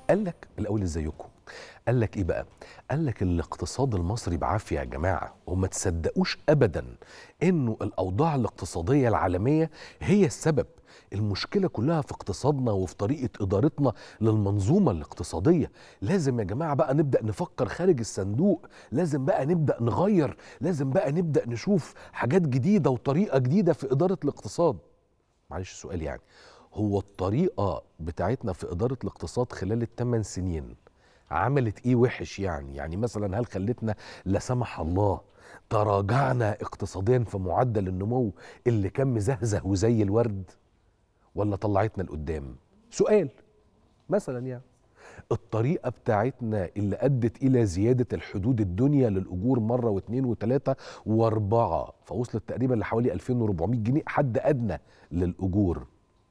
قال لك الاول ازيكم قال لك ايه بقى قال لك الاقتصاد المصري بعافيه يا جماعه وما تصدقوش ابدا انه الاوضاع الاقتصاديه العالميه هي السبب المشكله كلها في اقتصادنا وفي طريقه ادارتنا للمنظومه الاقتصاديه لازم يا جماعه بقى نبدا نفكر خارج الصندوق لازم بقى نبدا نغير لازم بقى نبدا نشوف حاجات جديده وطريقه جديده في اداره الاقتصاد معلش سؤال يعني هو الطريقه بتاعتنا في اداره الاقتصاد خلال الثمان سنين عملت ايه وحش يعني يعني مثلا هل خلتنا لا سمح الله تراجعنا اقتصاديا في معدل النمو اللي كان مزهزه وزي الورد ولا طلعتنا لقدام سؤال مثلا يعني الطريقة بتاعتنا اللي أدت إلى زيادة الحدود الدنيا للأجور مرة واثنين وثلاثة وأربعة فوصلت تقريبا لحوالي 2400 جنيه حد أدنى للأجور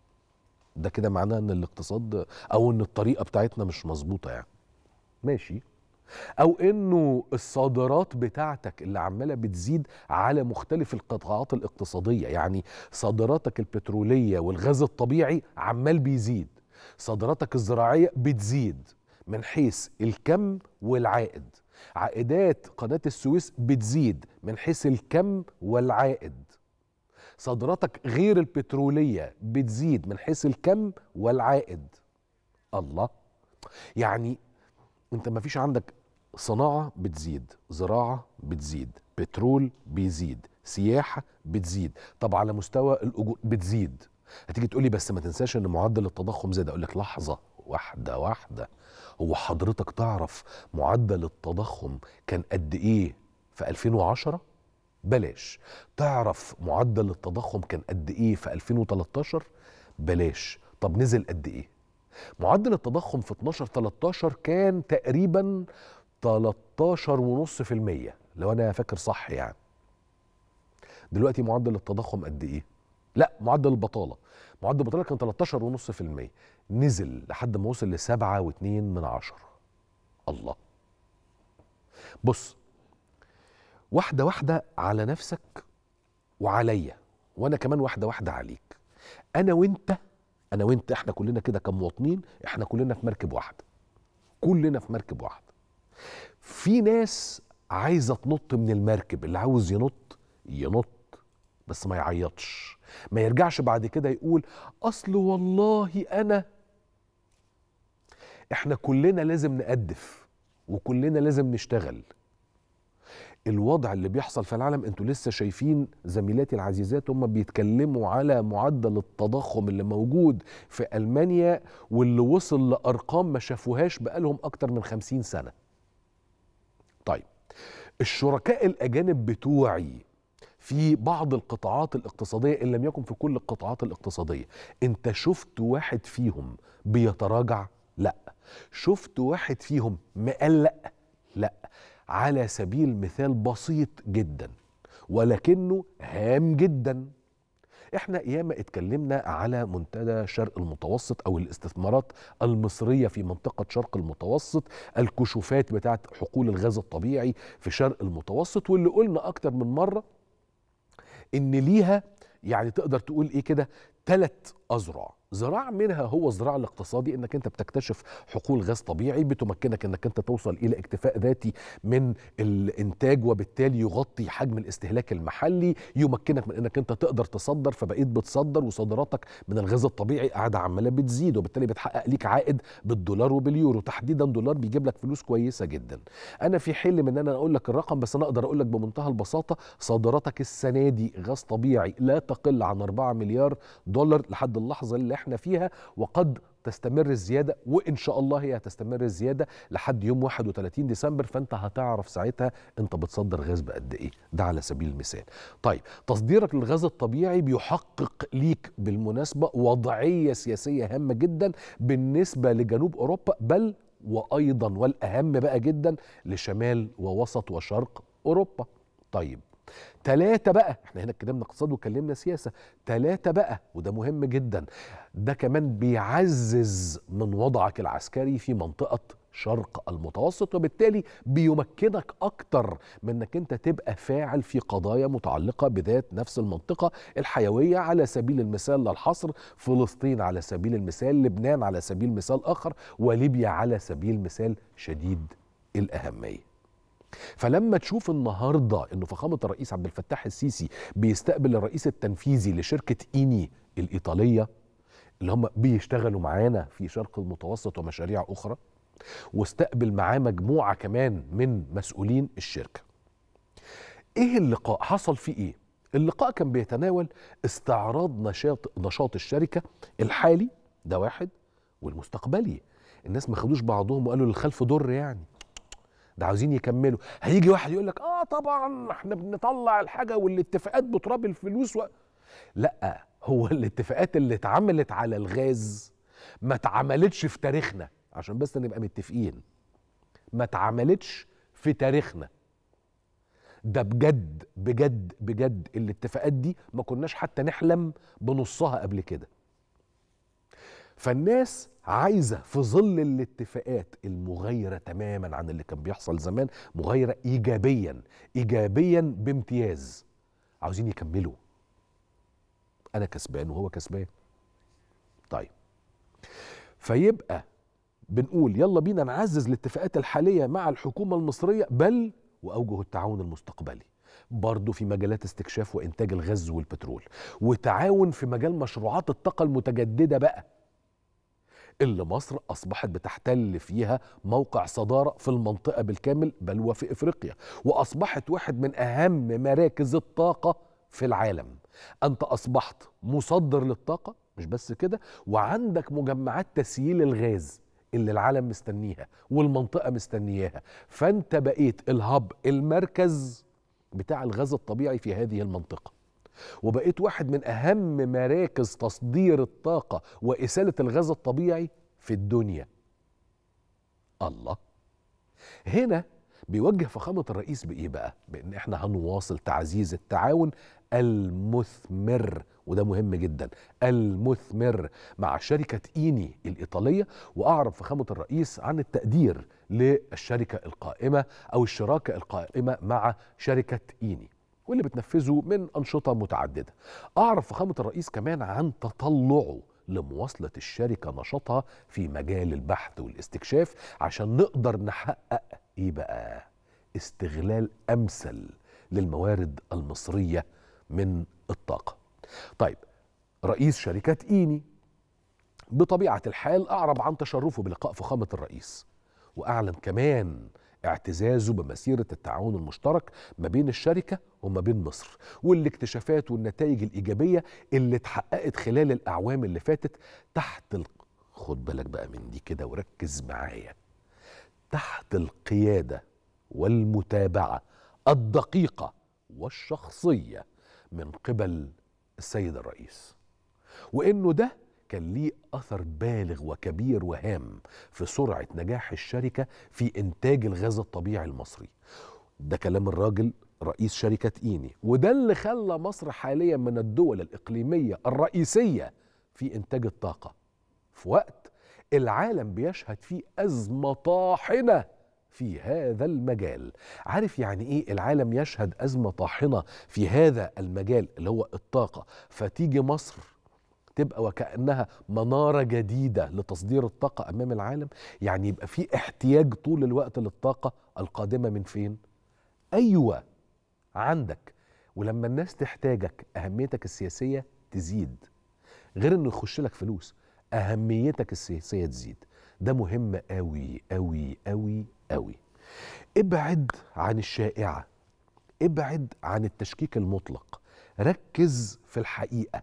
ده كده معناه إن الاقتصاد أو إن الطريقة بتاعتنا مش مظبوطة يعني ماشي او انه الصادرات بتاعتك اللي عماله بتزيد على مختلف القطاعات الاقتصاديه يعني صادراتك البتروليه والغاز الطبيعي عمال بيزيد صادراتك الزراعيه بتزيد من حيث الكم والعائد عائدات قناه السويس بتزيد من حيث الكم والعائد صادراتك غير البتروليه بتزيد من حيث الكم والعائد الله يعني انت ما فيش عندك صناعه بتزيد زراعه بتزيد بترول بيزيد سياحه بتزيد طب على مستوى الاجور بتزيد هتيجي تقولي بس ما تنساش ان معدل التضخم زاد اقول لك لحظه واحده واحده هو حضرتك تعرف معدل التضخم كان قد ايه في 2010 بلاش تعرف معدل التضخم كان قد ايه في 2013 بلاش طب نزل قد ايه معدل التضخم في 12 13 كان تقريبا 13.5% لو انا فاكر صح يعني دلوقتي معدل التضخم قد ايه لا معدل البطاله معدل البطاله كان 13.5% نزل لحد ما وصل ل 7.2 من عشرة الله بص واحده واحده على نفسك وعليا وانا كمان واحده واحده عليك انا وانت انا وانت احنا كلنا كده كمواطنين احنا كلنا في مركب واحده كلنا في مركب واحده في ناس عايزه تنط من المركب اللي عاوز ينط ينط بس ما يعيطش ما يرجعش بعد كده يقول اصل والله انا احنا كلنا لازم نقدف وكلنا لازم نشتغل الوضع اللي بيحصل في العالم انتوا لسه شايفين زميلاتي العزيزات هم بيتكلموا على معدل التضخم اللي موجود في المانيا واللي وصل لارقام ما شافوهاش بقالهم اكتر من خمسين سنه طيب الشركاء الاجانب بتوعي في بعض القطاعات الاقتصاديه ان لم يكن في كل القطاعات الاقتصاديه انت شفت واحد فيهم بيتراجع لا شفت واحد فيهم مقلق لا على سبيل مثال بسيط جدا ولكنه هام جدا احنا ياما اتكلمنا على منتدى شرق المتوسط او الاستثمارات المصريه في منطقه شرق المتوسط الكشوفات بتاعت حقول الغاز الطبيعي في شرق المتوسط واللي قلنا اكتر من مره ان ليها يعني تقدر تقول ايه كده ثلاث اذرع ذراع منها هو الذراع الاقتصادي انك انت بتكتشف حقول غاز طبيعي بتمكنك انك انت توصل الى اكتفاء ذاتي من الانتاج وبالتالي يغطي حجم الاستهلاك المحلي يمكنك من انك انت تقدر تصدر فبقيت بتصدر وصادراتك من الغاز الطبيعي قاعده عماله بتزيد وبالتالي بتحقق ليك عائد بالدولار وباليورو تحديدا دولار بيجيب لك فلوس كويسه جدا انا في حلم ان انا اقول لك الرقم بس انا اقدر اقول لك بمنتهى البساطه صادراتك السنه دي غاز طبيعي لا تقل عن 4 مليار دولار لحد اللحظه اللي احنا فيها وقد تستمر الزيادة وإن شاء الله هي هتستمر الزيادة لحد يوم 31 ديسمبر فأنت هتعرف ساعتها أنت بتصدر غاز بقد إيه ده على سبيل المثال طيب تصديرك للغاز الطبيعي بيحقق ليك بالمناسبة وضعية سياسية هامة جدا بالنسبة لجنوب أوروبا بل وأيضا والأهم بقى جدا لشمال ووسط وشرق أوروبا طيب تلاتة بقى احنا هنا اتكلمنا اقتصاد واتكلمنا سياسة تلاتة بقى وده مهم جدا ده كمان بيعزز من وضعك العسكري في منطقة شرق المتوسط وبالتالي بيمكنك اكتر من انك انت تبقى فاعل في قضايا متعلقه بذات نفس المنطقه الحيويه على سبيل المثال للحصر فلسطين على سبيل المثال لبنان على سبيل مثال اخر وليبيا على سبيل مثال شديد الاهميه فلما تشوف النهارده انه فخامه الرئيس عبد الفتاح السيسي بيستقبل الرئيس التنفيذي لشركه ايني الايطاليه اللي هم بيشتغلوا معانا في شرق المتوسط ومشاريع اخرى واستقبل معاه مجموعه كمان من مسؤولين الشركه. ايه اللقاء؟ حصل فيه ايه؟ اللقاء كان بيتناول استعراض نشاط نشاط الشركه الحالي ده واحد والمستقبلي. الناس ما خدوش بعضهم وقالوا للخلف ضر يعني. ده عاوزين يكملوا، هيجي واحد يقول لك اه طبعا احنا بنطلع الحاجه والاتفاقات بتراب الفلوس و... لا هو الاتفاقات اللي اتعملت على الغاز ما اتعملتش في تاريخنا عشان بس نبقى متفقين ما اتعملتش في تاريخنا ده بجد بجد بجد الاتفاقات دي ما كناش حتى نحلم بنصها قبل كده فالناس عايزة في ظل الاتفاقات المغايرة تماما عن اللي كان بيحصل زمان مغايرة إيجابيا إيجابيا بامتياز عاوزين يكملوا أنا كسبان وهو كسبان طيب فيبقى بنقول يلا بينا نعزز الاتفاقات الحالية مع الحكومة المصرية بل وأوجه التعاون المستقبلي برضه في مجالات استكشاف وإنتاج الغاز والبترول وتعاون في مجال مشروعات الطاقة المتجددة بقى اللي مصر أصبحت بتحتل فيها موقع صدارة في المنطقة بالكامل بل وفي إفريقيا وأصبحت واحد من أهم مراكز الطاقة في العالم أنت أصبحت مصدر للطاقة مش بس كده وعندك مجمعات تسييل الغاز اللي العالم مستنيها والمنطقة مستنياها فأنت بقيت الهب المركز بتاع الغاز الطبيعي في هذه المنطقة وبقيت واحد من أهم مراكز تصدير الطاقة وإسالة الغاز الطبيعي في الدنيا الله هنا بيوجه فخامة الرئيس بإيه بقى؟ بإن إحنا هنواصل تعزيز التعاون المثمر وده مهم جدا المثمر مع شركة إيني الإيطالية وأعرب فخامة الرئيس عن التقدير للشركة القائمة أو الشراكة القائمة مع شركة إيني واللي بتنفذه من أنشطة متعددة أعرف فخامة الرئيس كمان عن تطلعه لمواصلة الشركة نشاطها في مجال البحث والاستكشاف عشان نقدر نحقق إيه بقى استغلال أمثل للموارد المصرية من الطاقة طيب رئيس شركة إيني بطبيعة الحال أعرب عن تشرفه بلقاء فخامة الرئيس وأعلن كمان اعتزازه بمسيرة التعاون المشترك ما بين الشركة وما بين مصر والاكتشافات والنتائج الإيجابية اللي اتحققت خلال الأعوام اللي فاتت تحت ال... خد بالك بقى من دي كده وركز معايا تحت القيادة والمتابعة الدقيقة والشخصية من قبل السيد الرئيس وإنه ده كان ليه أثر بالغ وكبير وهام في سرعة نجاح الشركة في إنتاج الغاز الطبيعي المصري ده كلام الراجل رئيس شركة إيني وده اللي خلى مصر حاليا من الدول الإقليمية الرئيسية في إنتاج الطاقة في وقت العالم بيشهد فيه أزمة طاحنة في هذا المجال عارف يعني ايه العالم يشهد ازمه طاحنه في هذا المجال اللي هو الطاقه فتيجي مصر تبقى وكانها مناره جديده لتصدير الطاقه امام العالم يعني يبقى في احتياج طول الوقت للطاقه القادمه من فين ايوه عندك ولما الناس تحتاجك اهميتك السياسيه تزيد غير انه يخش لك فلوس اهميتك السياسيه تزيد ده مهم قوي قوي قوي قوي ابعد عن الشائعه ابعد عن التشكيك المطلق ركز في الحقيقه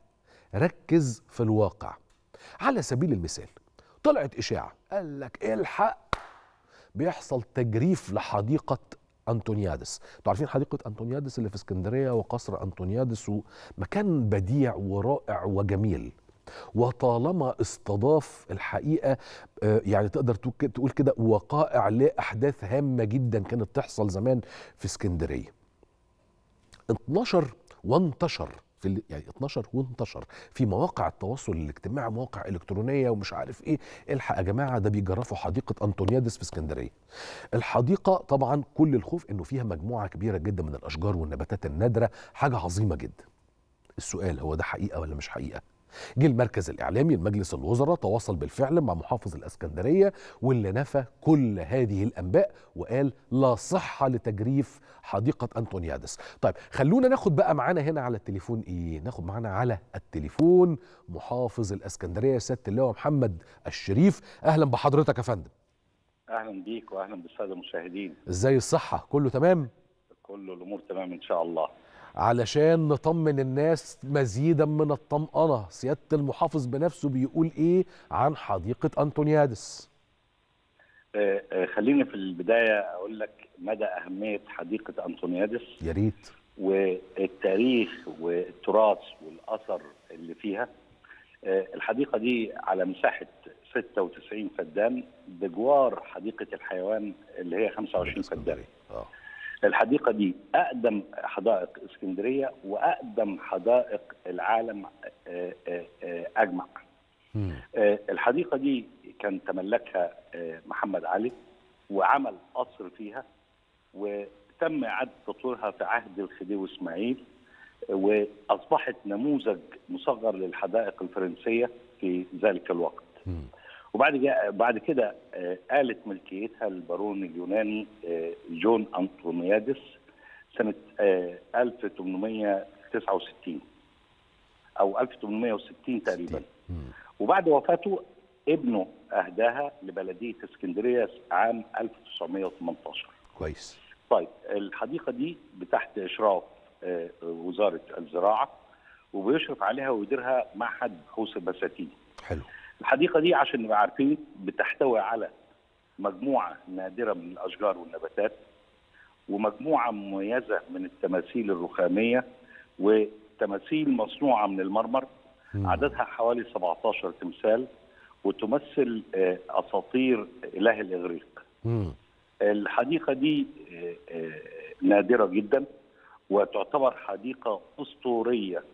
ركز في الواقع على سبيل المثال طلعت اشاعه قال لك الحق بيحصل تجريف لحديقه انطونيادس انتوا عارفين حديقه انطونيادس اللي في اسكندريه وقصر انطونيادس ومكان بديع ورائع وجميل وطالما استضاف الحقيقه يعني تقدر تقول كده وقائع لاحداث هامه جدا كانت تحصل زمان في اسكندريه. اتنشر وانتشر في ال- يعني اتنشر وانتشر في مواقع التواصل الاجتماعي مواقع الكترونيه ومش عارف ايه الحق يا جماعه ده بيجرفوا حديقه انطونيادس في اسكندريه الحديقه طبعا كل الخوف انه فيها مجموعه كبيره جدا من الاشجار والنباتات النادره حاجه عظيمه جدا السؤال هو ده حقيقه ولا مش حقيقه جه المركز الاعلامي لمجلس الوزراء تواصل بالفعل مع محافظ الاسكندريه واللي نفى كل هذه الانباء وقال لا صحه لتجريف حديقه انطونيادس طيب خلونا ناخد بقى معانا هنا على التليفون ايه ناخد معانا على التليفون محافظ الاسكندريه سياده اللواء محمد الشريف اهلا بحضرتك يا فندم اهلا بيك واهلا بالساده المشاهدين ازاي الصحه كله تمام كل الامور تمام ان شاء الله علشان نطمن الناس مزيدا من الطمأنة سيادة المحافظ بنفسه بيقول ايه عن حديقة أنطونيادس آه، آه، خليني في البدايه اقول لك مدى اهميه حديقه انطونيادس يا ريت والتاريخ والتراث والاثر اللي فيها آه، الحديقه دي على مساحه 96 فدان بجوار حديقه الحيوان اللي هي 25 فدان اه الحديقه دي اقدم حدائق اسكندريه واقدم حدائق العالم آه، آه، آه، اجمع مم. آه، الحديقه دي كان تملكها آه، محمد علي وعمل قصر فيها وتم اعاده تطويرها في عهد الخديوي اسماعيل آه، واصبحت نموذج مصغر للحدائق الفرنسيه في ذلك الوقت. مم. وبعد جا- بعد كده آه، آلت ملكيتها البارون اليوناني آه، جون أنطونيادس سنة آه، 1869 أو 1860 تقريبا مم. وبعد وفاته ابنه أهداها لبلدية اسكندرية عام 1918 كويس طيب الحديقة دي بتحت إشراف آه، وزارة الزراعة وبيشرف عليها ويديرها معهد بحوث البساتين حلو الحديقه دي عشان نبقى عارفين بتحتوي على مجموعه نادره من الاشجار والنباتات ومجموعه مميزه من التماثيل الرخاميه وتماثيل مصنوعه من المرمر مم. عددها حوالي 17 تمثال وتمثل آه، اساطير اله الاغريق. مم. الحديقه دي آه، آه، نادره جدا وتعتبر حديقه اسطوريه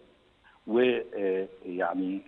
ويعني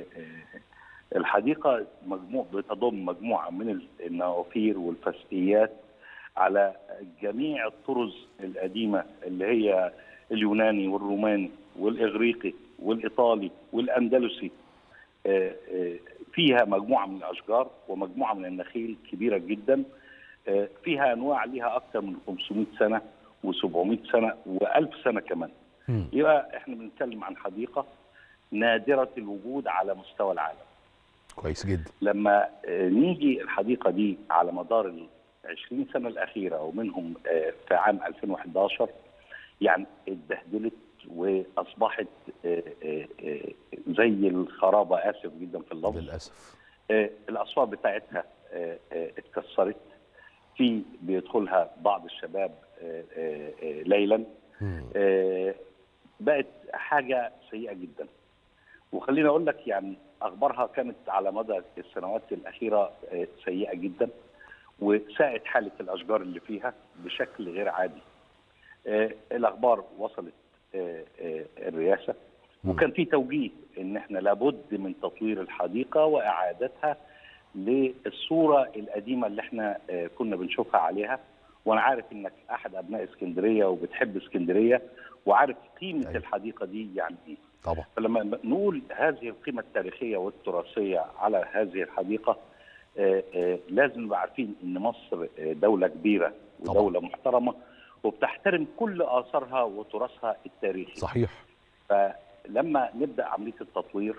الحديقه مجموع بتضم مجموعه من النوافير والفسقيات على جميع الطرز القديمه اللي هي اليوناني والروماني والاغريقي والايطالي والاندلسي آه، آه، فيها مجموعه من الاشجار ومجموعه من النخيل كبيره جدا آه، فيها انواع ليها اكثر من 500 سنه و700 سنه و1000 سنه كمان مم. يبقى احنا بنتكلم عن حديقه نادره الوجود على مستوى العالم كويس جدا لما آه، نيجي الحديقه دي على مدار ال 20 سنه الاخيره ومنهم آه، في عام 2011 يعني اتبهدلت واصبحت آه، آه، آه، زي الخرابه اسف جدا في اللفظ للأسف آه، الاسوار بتاعتها آه، آه، اتكسرت في بيدخلها بعض الشباب آه، آه، آه، ليلا مم. آه، بقت حاجه سيئه جدا وخليني اقول لك يعني اخبارها كانت على مدى السنوات الاخيره آه، سيئه جدا وساءت حاله الاشجار اللي فيها بشكل غير عادي. آه، الاخبار وصلت آه، آه، الرئاسه وكان في توجيه ان احنا لابد من تطوير الحديقه واعادتها للصوره القديمه اللي احنا آه، كنا بنشوفها عليها وانا عارف انك احد ابناء اسكندريه وبتحب اسكندريه وعارف قيمه أيوة. الحديقه دي يعني ايه. طبعا فلما نقول هذه القيمة التاريخية والتراثية على هذه الحديقة آه، آه، لازم نبقى عارفين ان مصر آه، دولة كبيرة ودولة محترمة وبتحترم كل آثارها وتراثها التاريخي صحيح فلما نبدأ عملية التطوير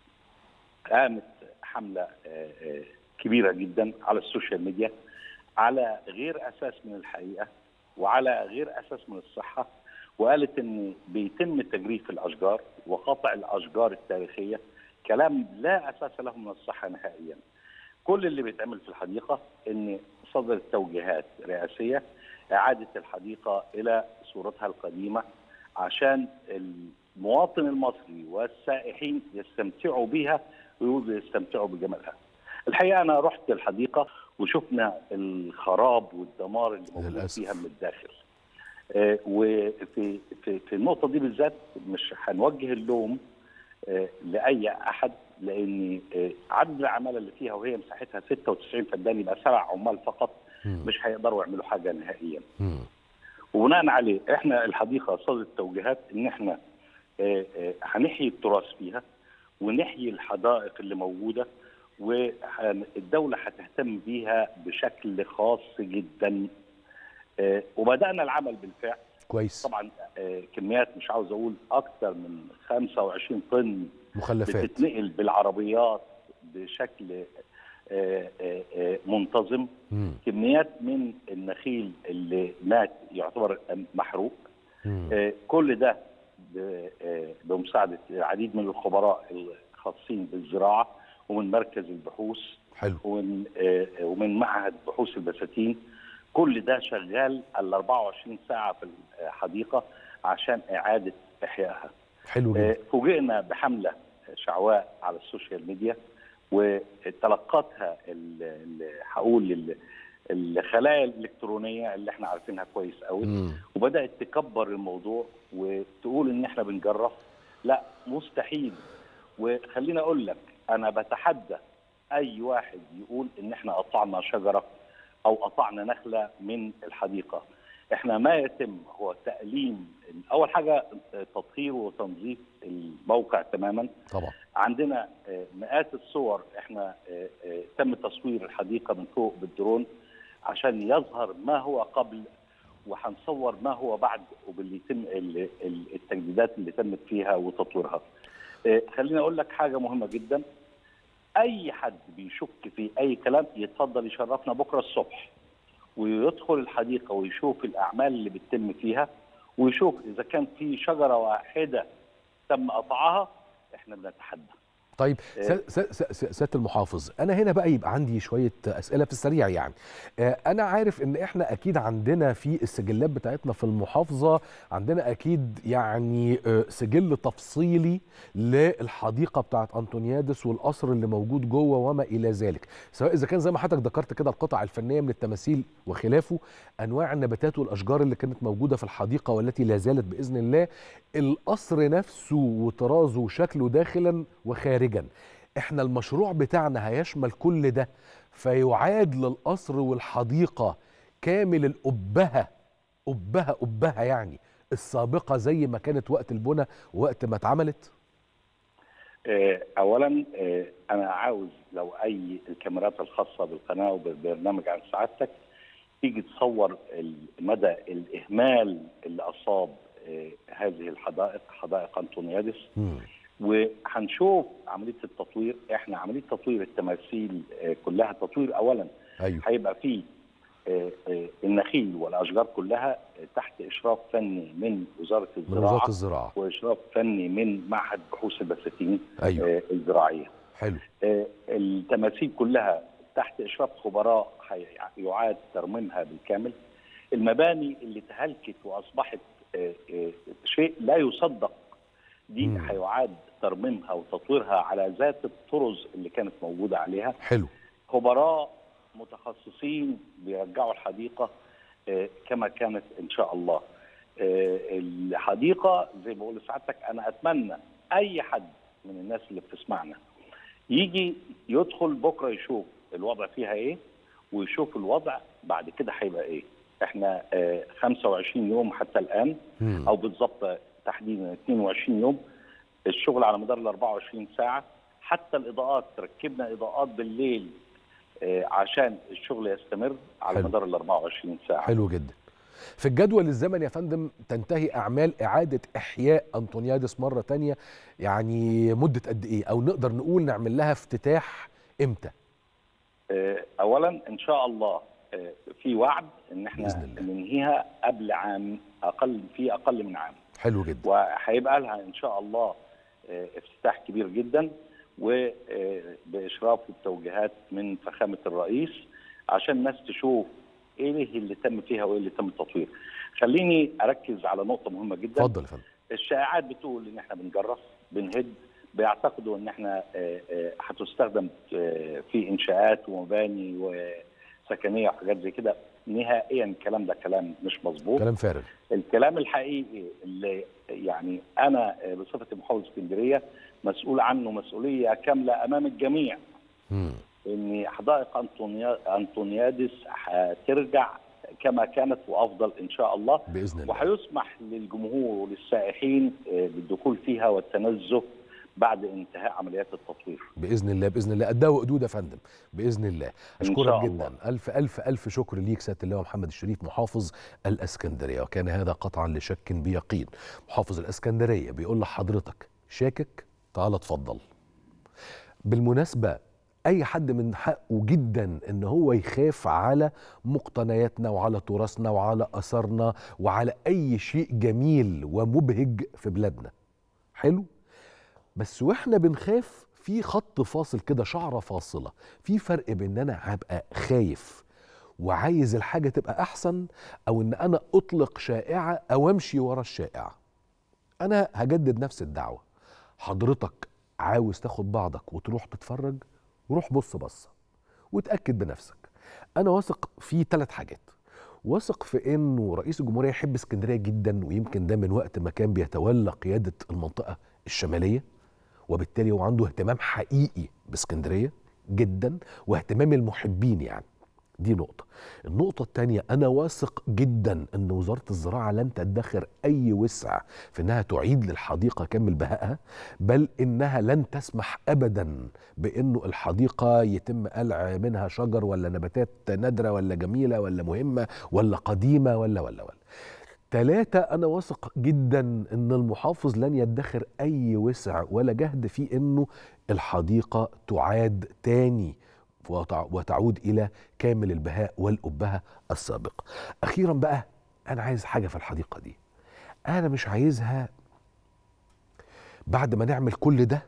قامت حملة آه، آه، كبيرة جدا على السوشيال ميديا على غير أساس من الحقيقة وعلى غير أساس من الصحة وقالت ان بيتم تجريف الاشجار وقطع الاشجار التاريخيه كلام لا اساس له من الصحه نهائيا. كل اللي بيتعمل في الحديقه ان صدرت توجيهات رئاسيه اعاده الحديقه الى صورتها القديمه عشان المواطن المصري والسائحين يستمتعوا بها ويستمتعوا بجمالها. الحقيقه انا رحت الحديقه وشفنا الخراب والدمار اللي موجود للأسف. فيها من الداخل. آه، وفي في في النقطه دي بالذات مش هنوجه اللوم آه، لاي احد لان آه، عدد العماله اللي فيها وهي مساحتها 96 فدان يبقى سبع عمال فقط مم. مش هيقدروا يعملوا حاجه نهائيا مم. وبناء عليه احنا الحديقه صدرت توجيهات ان احنا آه، آه، هنحيي التراث فيها ونحيي الحدائق اللي موجوده والدوله هتهتم بيها بشكل خاص جدا آه، وبدانا العمل بالفعل كويس طبعا آه، كميات مش عاوز اقول اكثر من 25 طن مخلفات بتتنقل بالعربيات بشكل آه، آه، آه، منتظم مم. كميات من النخيل اللي مات يعتبر محروق مم. آه، كل ده ب- آه، بمساعده العديد من الخبراء الخاصين بالزراعه ومن مركز البحوث حلو ومن آه، ومن معهد بحوث البساتين كل ده شغال ال 24 ساعه في الحديقه عشان اعاده احيائها. حلو آه، جدا فوجئنا بحمله شعواء على السوشيال ميديا وتلقتها ال- ال- هقول ال- الخلايا الالكترونيه اللي احنا عارفينها كويس قوي مم. وبدات تكبر الموضوع وتقول ان احنا بنجرف لا مستحيل وخليني اقول لك انا بتحدى اي واحد يقول ان احنا قطعنا شجره او قطعنا نخله من الحديقه احنا ما يتم هو تأليم اول حاجه تطهير وتنظيف الموقع تماما طبعا عندنا آه، مئات الصور احنا آه، آه، تم تصوير الحديقه من فوق بالدرون عشان يظهر ما هو قبل وهنصور ما هو بعد وباللي يتم ال- ال- التجديدات اللي تمت فيها وتطويرها. آه، خليني اقول لك حاجه مهمه جدا اي حد بيشك في اي كلام يتفضل يشرفنا بكره الصبح ويدخل الحديقه ويشوف الاعمال اللي بتتم فيها ويشوف اذا كان في شجره واحده تم قطعها احنا بنتحدى طيب إيه. سا- سا- سا- سا- سياده المحافظ انا هنا بقى يبقى عندي شويه اسئله في السريع يعني آه، انا عارف ان احنا اكيد عندنا في السجلات بتاعتنا في المحافظه عندنا اكيد يعني آه، سجل تفصيلي للحديقه بتاعت انطونيادس والقصر اللي موجود جوه وما الى ذلك سواء اذا كان زي ما حضرتك ذكرت كده القطع الفنيه من التماثيل وخلافه انواع النباتات والاشجار اللي كانت موجوده في الحديقه والتي لا زالت باذن الله القصر نفسه وطرازه وشكله داخلا وخارجا احنا المشروع بتاعنا هيشمل كل ده فيعاد للقصر والحديقه كامل الأبهة أبهة أبهة يعني السابقة زي ما كانت وقت البنى وقت ما اتعملت آه، اولا آه، انا عاوز لو اي الكاميرات الخاصه بالقناه وبالبرنامج عن سعادتك تيجي تصور ال- مدى الاهمال اللي اصاب آه، هذه الحدائق حدائق انطونيادس مم. وهنشوف عمليه التطوير احنا عمليه تطوير التماثيل آه، كلها تطوير اولا أيوه هيبقى فيه آه، آه، النخيل والاشجار كلها آه، تحت اشراف فني من وزاره من الزراعه وزارة الزراعة واشراف فني من معهد بحوث البساتين أيوه آه، الزراعيه. حلو آه، التماثيل كلها تحت اشراف خبراء هي- يعاد ترميمها بالكامل. المباني اللي تهلكت واصبحت آه، آه، شيء لا يصدق دي مم. هيعاد ترميمها وتطويرها على ذات الطرز اللي كانت موجوده عليها. حلو خبراء متخصصين بيرجعوا الحديقه آه، كما كانت ان شاء الله. آه، الحديقه زي ما بقول لسعادتك انا اتمنى اي حد من الناس اللي بتسمعنا يجي يدخل بكره يشوف الوضع فيها ايه ويشوف الوضع بعد كده هيبقى ايه. احنا آه، 25 يوم حتى الان مم. او بالظبط تحديدا 22 يوم الشغل على مدار ال 24 ساعه حتى الاضاءات ركبنا اضاءات بالليل آه، عشان الشغل يستمر على حلو. مدار ال 24 ساعه حلو جدا في الجدول الزمني يا فندم تنتهي أعمال إعادة إحياء أنطونيادس مرة تانية يعني مدة قد إيه أو نقدر نقول نعمل لها افتتاح إمتى آه، اولا ان شاء الله آه، في وعد ان احنا بإذن الله. ننهيها قبل عام اقل في اقل من عام حلو جدا وهيبقى لها ان شاء الله آه، افتتاح كبير جدا وباشراف التوجيهات من فخامه الرئيس عشان الناس تشوف ايه اللي تم فيها وايه اللي تم التطوير. خليني اركز على نقطه مهمه جدا اتفضل يا فندم الشائعات بتقول ان احنا بنجرف بنهد بيعتقدوا ان احنا آه، آه، هتستخدم آه، في انشاءات ومباني وسكنيه وحاجات زي كده نهائيا الكلام ده كلام مش مظبوط كلام فارغ الكلام الحقيقي اللي يعني انا بصفتي محافظ اسكندريه مسؤول عنه مسؤوليه كامله امام الجميع مم. ان حدائق أنطونيا- انطونيادس هترجع كما كانت وافضل ان شاء الله باذن الله وهيسمح للجمهور وللسائحين آه، بالدخول فيها والتنزه بعد انتهاء عمليات التطوير باذن الله باذن الله قدها وقدود يا فندم باذن الله اشكرك شاء جدا الله. الف الف الف شكر ليك سياده اللواء محمد الشريف محافظ الاسكندريه وكان هذا قطعا لشك بيقين محافظ الاسكندريه بيقول لحضرتك شاكك تعال اتفضل بالمناسبه اي حد من حقه جدا ان هو يخاف على مقتنياتنا وعلى تراثنا وعلى اثارنا وعلى اي شيء جميل ومبهج في بلادنا حلو بس واحنا بنخاف في خط فاصل كده شعره فاصله في فرق بين ان انا هبقى خايف وعايز الحاجه تبقى احسن او ان انا اطلق شائعه او امشي ورا الشائعه انا هجدد نفس الدعوه حضرتك عاوز تاخد بعضك وتروح تتفرج روح بص بصه وتاكد بنفسك انا واثق في ثلاث حاجات واثق في انه رئيس الجمهوريه يحب اسكندريه جدا ويمكن ده من وقت ما كان بيتولى قياده المنطقه الشماليه وبالتالي هو عنده اهتمام حقيقي باسكندريه جدا واهتمام المحبين يعني دي نقطة النقطة الثانية أنا واثق جدا أن وزارة الزراعة لن تدخر أي وسع في أنها تعيد للحديقة كامل بهائها بل إنها لن تسمح أبدا بأنه الحديقة يتم قلع منها شجر ولا نباتات نادرة ولا جميلة ولا مهمة ولا قديمة ولا ولا ولا ثلاثة أنا واثق جدا أن المحافظ لن يدخر أي وسع ولا جهد في أنه الحديقة تعاد تاني وتع- وتعود إلى كامل البهاء والأبهة السابقة أخيرا بقى أنا عايز حاجة في الحديقة دي أنا مش عايزها بعد ما نعمل كل ده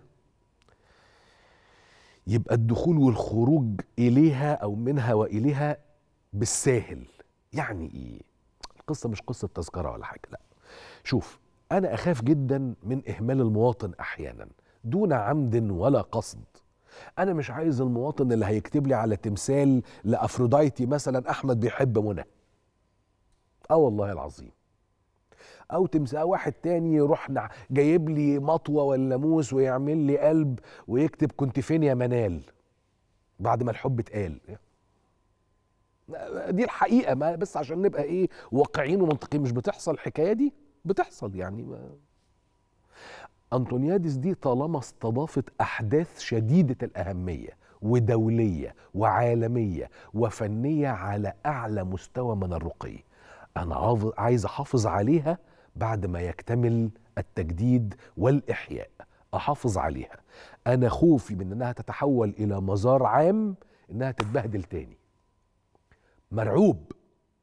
يبقى الدخول والخروج إليها أو منها وإليها بالساهل يعني إيه القصة مش قصة تذكرة ولا حاجة لا شوف أنا أخاف جدا من إهمال المواطن أحيانا دون عمد ولا قصد أنا مش عايز المواطن اللي هيكتب لي على تمثال لأفروديتي مثلا أحمد بيحب منى آه والله العظيم أو تمثال واحد تاني يروح نع- جايب لي مطوة ولا موس ويعمل لي قلب ويكتب كنت فين يا منال بعد ما الحب اتقال دي الحقيقه ما بس عشان نبقى ايه واقعيين ومنطقيين مش بتحصل الحكايه دي بتحصل يعني ما انطونيادس دي طالما استضافت احداث شديده الاهميه ودوليه وعالميه وفنيه على اعلى مستوى من الرقي انا عاوز- عايز احافظ عليها بعد ما يكتمل التجديد والاحياء احافظ عليها انا خوفي من انها تتحول الى مزار عام انها تتبهدل تاني مرعوب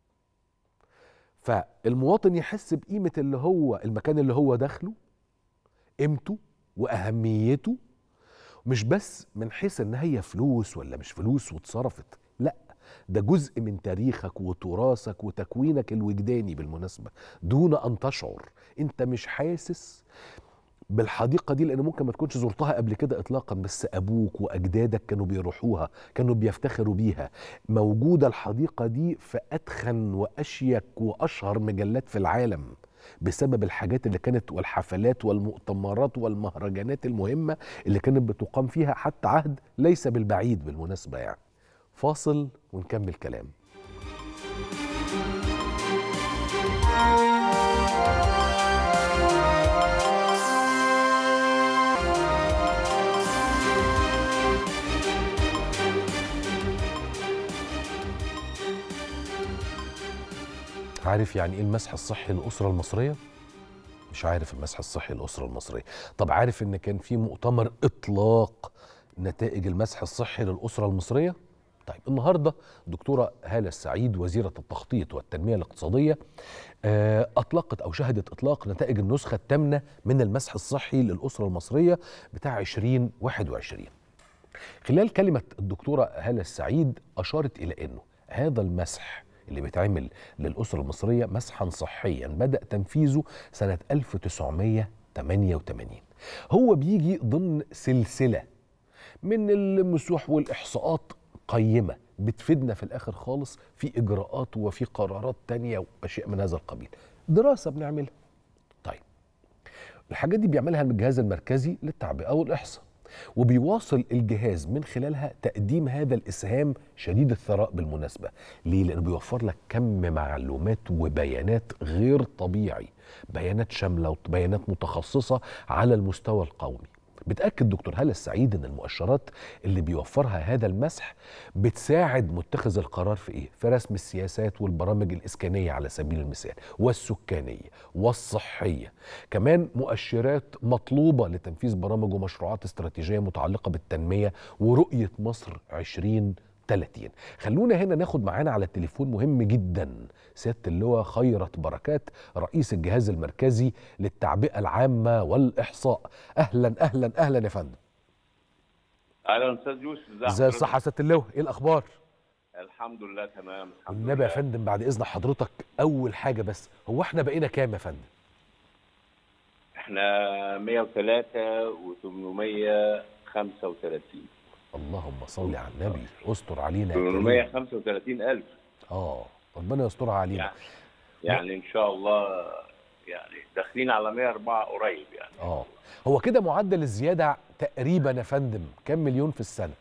فالمواطن يحس بقيمة اللي هو المكان اللي هو داخله قيمته وأهميته مش بس من حيث ان هي فلوس ولا مش فلوس واتصرفت لا ده جزء من تاريخك وتراثك وتكوينك الوجداني بالمناسبة دون أن تشعر أنت مش حاسس بالحديقة دي لأن ممكن ما تكونش زرتها قبل كده إطلاقا بس أبوك وأجدادك كانوا بيروحوها كانوا بيفتخروا بيها موجودة الحديقة دي في أتخن وأشيك وأشهر مجلات في العالم بسبب الحاجات اللي كانت والحفلات والمؤتمرات والمهرجانات المهمة اللي كانت بتقام فيها حتى عهد ليس بالبعيد بالمناسبة يعني فاصل ونكمل كلام عارف يعني ايه المسح الصحي للاسره المصريه مش عارف المسح الصحي للاسره المصريه طب عارف ان كان في مؤتمر اطلاق نتائج المسح الصحي للاسره المصريه طيب النهارده دكتوره هاله السعيد وزيره التخطيط والتنميه الاقتصاديه آه، اطلقت او شهدت اطلاق نتائج النسخه الثامنه من المسح الصحي للاسره المصريه بتاع 2021 خلال كلمة الدكتورة هالة السعيد أشارت إلى أنه هذا المسح اللي بيتعمل للأسرة المصرية مسحا صحيا بدأ تنفيذه سنة 1988 هو بيجي ضمن سلسلة من المسوح والإحصاءات قيمة بتفيدنا في الاخر خالص في اجراءات وفي قرارات تانية واشياء من هذا القبيل دراسه بنعملها طيب الحاجات دي بيعملها الجهاز المركزي للتعبئه والاحصاء وبيواصل الجهاز من خلالها تقديم هذا الاسهام شديد الثراء بالمناسبه ليه لانه بيوفر لك كم معلومات وبيانات غير طبيعي بيانات شامله وبيانات متخصصه على المستوى القومي بتاكد دكتور هلا السعيد ان المؤشرات اللي بيوفرها هذا المسح بتساعد متخذ القرار في ايه في رسم السياسات والبرامج الاسكانيه على سبيل المثال والسكانيه والصحيه كمان مؤشرات مطلوبه لتنفيذ برامج ومشروعات استراتيجيه متعلقه بالتنميه ورؤيه مصر 20 30 خلونا هنا ناخد معانا على التليفون مهم جدا سياده اللواء خيرت بركات رئيس الجهاز المركزي للتعبئه العامه والاحصاء اهلا اهلا اهلا يا فندم اهلا استاذ يوسف ازي الصحه يا سياده اللواء ايه الاخبار الحمد لله تمام الحمد والنبي يا لله. فندم بعد اذن حضرتك اول حاجه بس هو احنا بقينا كام يا فندم احنا 103 و835 اللهم صل على النبي استر علينا يا كريم 835 الف اه ربنا يسترها علينا يعني يعني ان شاء الله يعني داخلين على 104 قريب يعني اه هو كده معدل الزياده تقريبا يا فندم كام مليون في السنه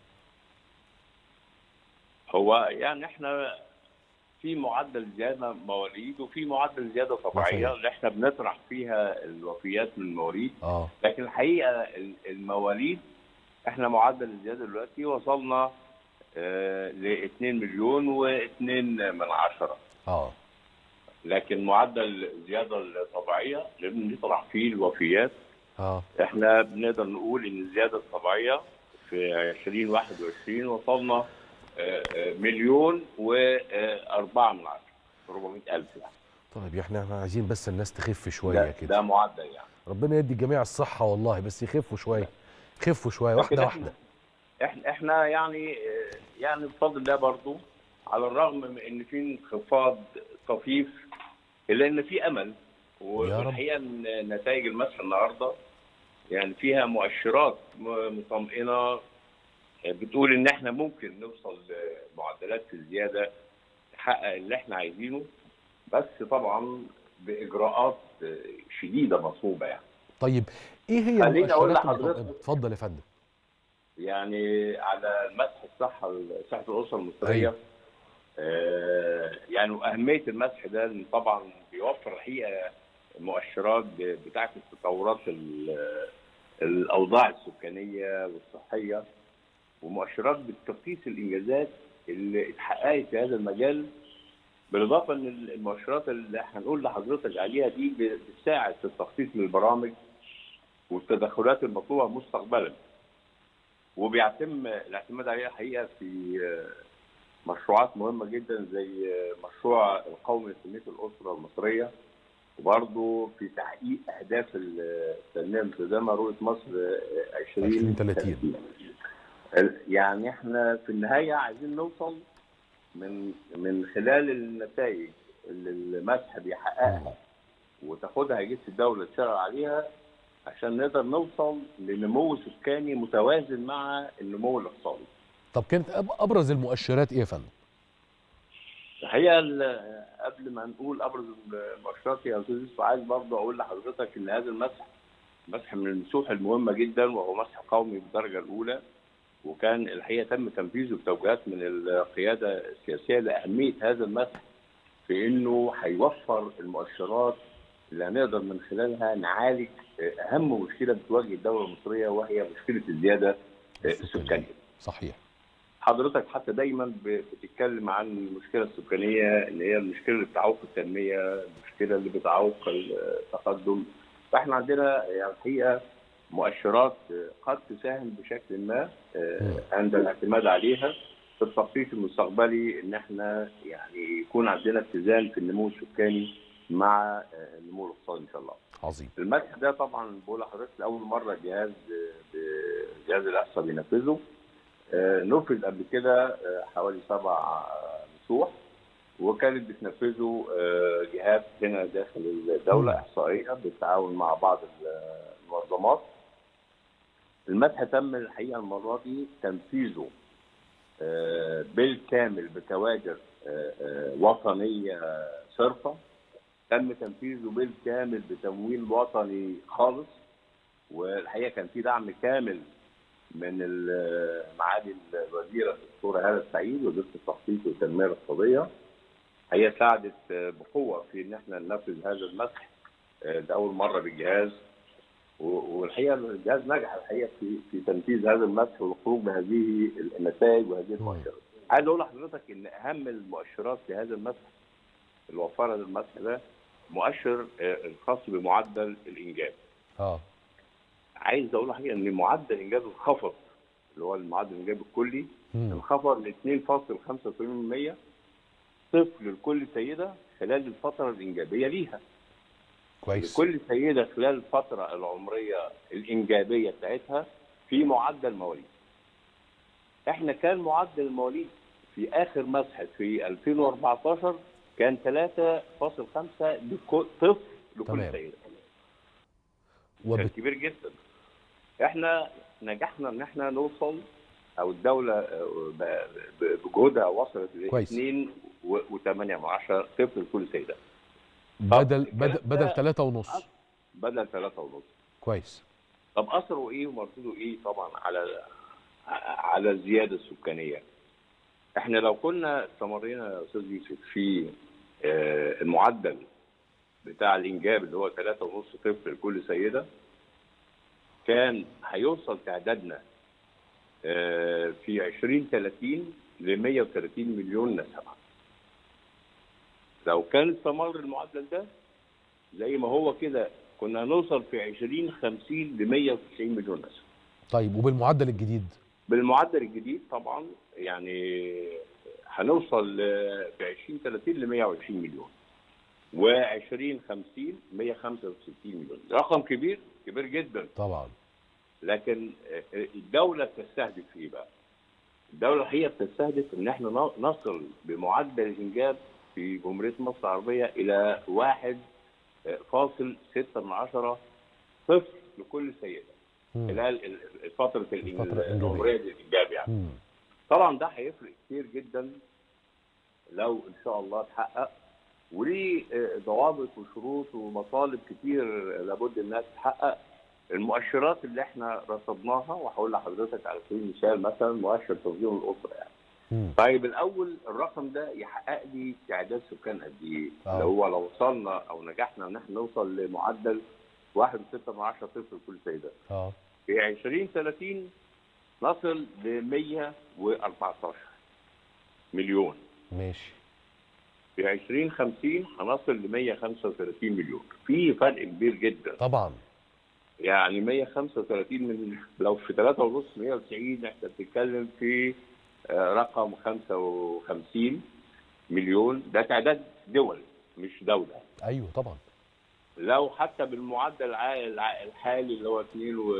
هو يعني احنا في معدل زياده مواليد وفي معدل زياده طبيعيه وفيات. اللي احنا بنطرح فيها الوفيات من المواليد اه لكن الحقيقه ال- المواليد احنا معدل الزياده دلوقتي وصلنا ل 2 مليون و2 من عشرة اه لكن معدل الزياده الطبيعيه اللي بنطرح فيه الوفيات اه احنا بنقدر نقول ان الزياده الطبيعيه في 2021 وصلنا آه، آه، مليون و4 من عشرة 400 الف يعني طيب احنا احنا عايزين بس الناس تخف شويه ده, كده ده معدل يعني ربنا يدي الجميع الصحه والله بس يخفوا شويه خفوا شويه لكن واحده إحنا- واحده احنا احنا يعني آه، يعني بفضل الله برضو على الرغم من ان في انخفاض طفيف الا ان في امل يا رب. والحقيقه ان نتائج المسح النهارده يعني فيها مؤشرات م- مطمئنه بتقول ان احنا ممكن نوصل لمعدلات في الزياده تحقق اللي احنا عايزينه بس طبعا باجراءات آه، شديده مطلوبه يعني طيب ايه هي خليني أقول المؤشرات لحضرتك- المطمئنة؟ اتفضل يا فندم يعني على مسح الصحه صحه الاسره المصريه أيوة. آه يعني واهميه المسح ده إن طبعا بيوفر الحقيقه مؤشرات بتعكس تطورات ال- الاوضاع السكانيه والصحيه ومؤشرات بتقيس الانجازات اللي اتحققت في هذا المجال بالاضافه ان المؤشرات اللي هنقول لحضرتك عليها دي بتساعد في التخطيط للبرامج والتدخلات المطلوبه مستقبلا وبيتم الاعتماد عليها حقيقه في آه، مشروعات مهمه جدا زي آه، مشروع القومي لتنميه الاسره المصريه وبرضه في تحقيق اهداف التنميه المستدامه رؤيه مصر آه، 2030. ال- يعني احنا في النهايه عايزين نوصل من من خلال النتائج اللي المسح بيحققها وتاخدها اجهزه الدوله تشتغل عليها عشان نقدر نوصل لنمو سكاني متوازن مع النمو الاقتصادي. طب كانت أب- ابرز المؤشرات ايه يا فندم الحقيقه ال- قبل ما نقول ابرز المؤشرات يا استاذ يوسف عايز برضه اقول لحضرتك ان هذا المسح مسح من المسوح المهمه جدا وهو مسح قومي بالدرجه الاولى وكان الحقيقه تم تنفيذه بتوجيهات من القياده السياسيه لاهميه هذا المسح في انه هيوفر المؤشرات اللي هنقدر من خلالها نعالج اهم مشكله بتواجه الدوله المصريه وهي مشكله الزياده السكانيه. صحيح حضرتك حتى دايما ب- بتتكلم عن المشكله السكانيه اللي هي المشكله اللي بتعوق التنميه، المشكله اللي بتعوق التقدم، فاحنا عندنا يعني الحقيقه مؤشرات قد تساهم بشكل ما آه، عند الاعتماد عليها في التخطيط المستقبلي ان احنا يعني يكون عندنا اتزان في النمو السكاني مع آه، النمو الاقتصادي ان شاء الله. عظيم المسح ده طبعا بقول لحضرتك لاول مره جهاز ب- جهاز الاحصاء بينفذه آه، نفذ قبل كده آه، حوالي سبع آه، مسوح وكانت بتنفذه آه، جهات هنا داخل الدوله مم. احصائيه بالتعاون مع بعض المنظمات المسح تم الحقيقه المره دي تنفيذه آه، بالكامل بكوادر آه، آه، وطنيه صرفه تم تنفيذه بالكامل بتمويل وطني خالص والحقيقه كان في دعم كامل من ال- معالي الوزيره الدكتوره هاله السعيد وزيره التخطيط والتنميه الاقتصاديه هي ساعدت آه، بقوه في ان احنا ننفذ هذا المسح آه، ده اول مره بالجهاز و- والحقيقه الجهاز نجح الحقيقه في في تنفيذ هذا المسح والخروج بهذه النتائج وهذه المؤشرات. عايز اقول لحضرتك ان اهم المؤشرات في هذا المسح اللي وفرها المسح ده مؤشر آه، الخاص بمعدل الانجاب. اه عايز اقول لحضرتك ان معدل الانجاب انخفض اللي هو المعدل الانجاب الكلي مم. انخفض ل 2.85% طفل لكل سيده خلال الفتره الانجابيه ليها. كويس لكل سيده خلال الفتره العمريه الانجابيه بتاعتها في معدل مواليد. احنا كان معدل المواليد في اخر مسح في 2014 كان 3.5 لكل طفل لكل تمام. سيده. كان وبت... كبير جدا. احنا نجحنا ان احنا نوصل او الدوله آه، ب- ب- بجهودها وصلت ل كويس. 2 و8 من عشرة طفل لكل سيده بدل الكلام بدل ده- بدل ثلاثة ونص بدل 3 ونص. كويس طب اثره ايه ومردوده ايه طبعا على على الزياده السكانيه احنا لو كنا استمرينا يا استاذ يوسف في آه، المعدل بتاع الانجاب اللي هو 3.5 طفل لكل سيده كان هيوصل تعدادنا آه، في 2030 ل 130 مليون نسمه لو كان استمر المعدل ده زي ما هو كده كنا هنوصل في 2050 ل 190 مليون نسمه طيب وبالمعدل الجديد بالمعدل الجديد طبعا يعني هنوصل ل- في 2030 ل 120 مليون و2050 165 مليون رقم كبير كبير جدا طبعا لكن الدوله بتستهدف ايه بقى؟ الدوله هي بتستهدف ان احنا ن- نصل بمعدل الانجاب في جمهوريه مصر العربيه الى 1.6 من عشرة طفل لكل سيده مم. خلال ال- ال- فتره الإن- الفترة الإنجابية. العمريه للانجاب يعني. مم. طبعا ده هيفرق كتير جدا لو ان شاء الله اتحقق وليه آه، ضوابط وشروط ومطالب كتير لابد انها تتحقق المؤشرات اللي احنا رصدناها وهقول لحضرتك على سبيل المثال مثلا مؤشر تنظيم الاسره يعني مم. طيب الاول الرقم ده يحقق لي تعداد سكان قد ايه؟ آه. اللي هو لو وصلنا او نجحنا ان احنا نوصل لمعدل 1.6 من عشرة طفل لكل سيده اه في 2030 نصل ل 114 مليون ماشي في 2050 هنصل ل 135 مليون في فرق كبير جدا طبعا يعني 135 من لو في 3 ونص 190 احنا بنتكلم في آه، رقم 55 مليون ده تعداد دول مش دوله ايوه طبعا لو حتى بالمعدل الع- الع- الحالي اللي هو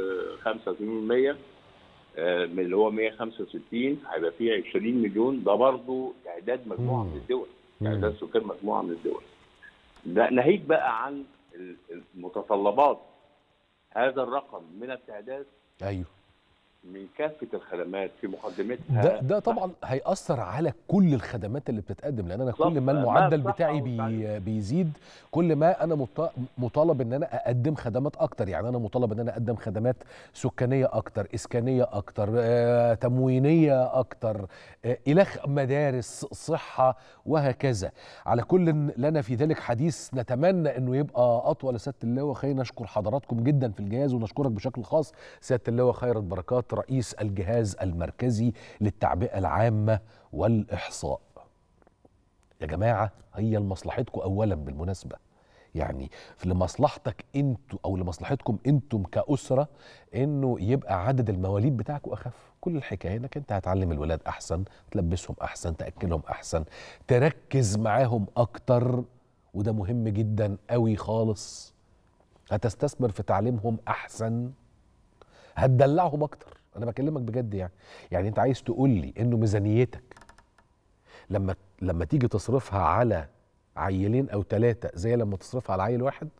2.85% آه، من اللي هو 165 هيبقى فيه 20 مليون ده برضه تعداد مجموعه مم. من الدول مم. تعداد سكان مجموعه من الدول ده ناهيك بقى عن ال- المتطلبات هذا الرقم من التعداد ايوه من كافه الخدمات في مقدمتها ده ده طبعا هيأثر على كل الخدمات اللي بتتقدم لان انا بالظبط. كل ما ما المعدل الصحة بتاعي والتعليم. بي بيزيد كل ما انا مط- مطالب ان انا اقدم خدمات اكتر يعني انا مطالب ان انا اقدم خدمات سكانيه اكتر اسكانيه اكتر آه، تموينيه اكتر آه، الخ مدارس صحه وهكذا على كل لنا في ذلك حديث نتمنى انه يبقى اطول يا سياده اللواء خلينا نشكر حضراتكم جدا في الجهاز ونشكرك بشكل خاص سياده اللواء خيرت بركات رئيس الجهاز المركزي للتعبئه العامه والاحصاء يا جماعه هي لمصلحتكم اولا بالمناسبه يعني في لمصلحتك انتوا او لمصلحتكم انتم كاسره انه يبقى عدد المواليد بتاعكم اخف كل الحكايه انك انت هتعلم الولاد احسن تلبسهم احسن تاكلهم احسن تركز معاهم اكتر وده مهم جدا قوي خالص هتستثمر في تعليمهم احسن هتدلعهم اكتر انا بكلمك بجد يعني يعني انت عايز تقول لي انه ميزانيتك لما لما تيجي تصرفها على عيلين او ثلاثه زي لما تصرفها على عيل واحد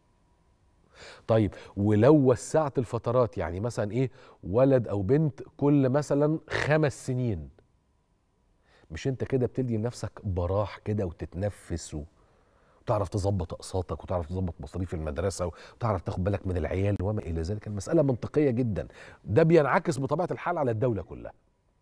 طيب ولو وسعت الفترات يعني مثلا ايه ولد او بنت كل مثلا خمس سنين مش انت كده بتدي لنفسك براح كده وتتنفس و... وتعرف تظبط اقساطك وتعرف تظبط مصاريف المدرسه وتعرف تاخد بالك من العيال وما الى ذلك المساله منطقيه جدا ده بينعكس بطبيعه الحال على الدوله كلها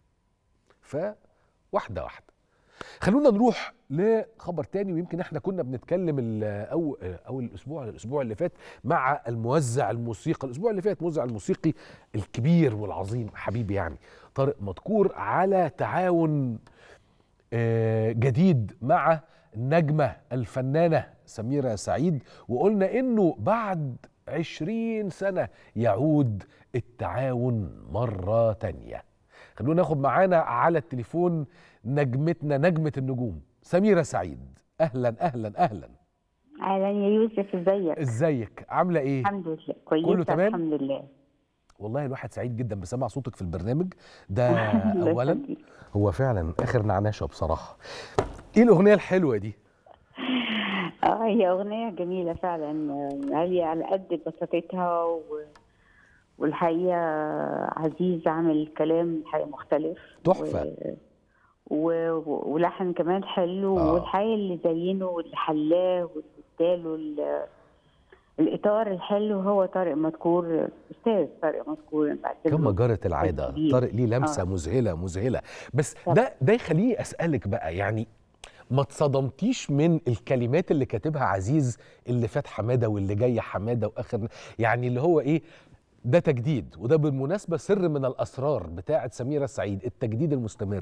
فواحده واحده خلونا نروح لخبر تاني ويمكن احنا كنا بنتكلم ال- او او الاسبوع الاسبوع اللي فات مع الموزع الموسيقى الاسبوع اللي فات موزع الموسيقي الكبير والعظيم حبيبي يعني طارق مدكور على تعاون آه، جديد مع النجمة الفنانة سميرة سعيد وقلنا انه بعد عشرين سنة يعود التعاون مرة تانية خلونا ناخد معانا على التليفون نجمتنا نجمة النجوم سميرة سعيد اهلا اهلا اهلا اهلا يا يوسف ازيك ازيك عاملة ايه الحمد لله كويسه كله تمام؟ الحمد لله والله الواحد سعيد جدا بسمع صوتك في البرنامج ده الله اولا يخليك. هو فعلا اخر نعناشه بصراحة ايه الاغنية الحلوة دي اه هي اغنيه جميله فعلا آه، هي على قد بساطتها و... والحقيقه عزيز عامل كلام الحقيقه مختلف تحفة. و... و... ولحن كمان حلو آه. والحقيقه اللي زينه واللي حلاه واللي اداله ال... الاطار الحلو هو طارق مذكور استاذ طارق مذكور بعتبره كما جرت العاده كبير. طارق ليه لمسه آه. مذهله مذهله بس طبعا. ده ده يخليني اسالك بقى يعني ما اتصدمتيش من الكلمات اللي كاتبها عزيز اللي فات حماده واللي جاي حماده واخر يعني اللي هو ايه ده تجديد وده بالمناسبه سر من الاسرار بتاعه سميره سعيد التجديد المستمر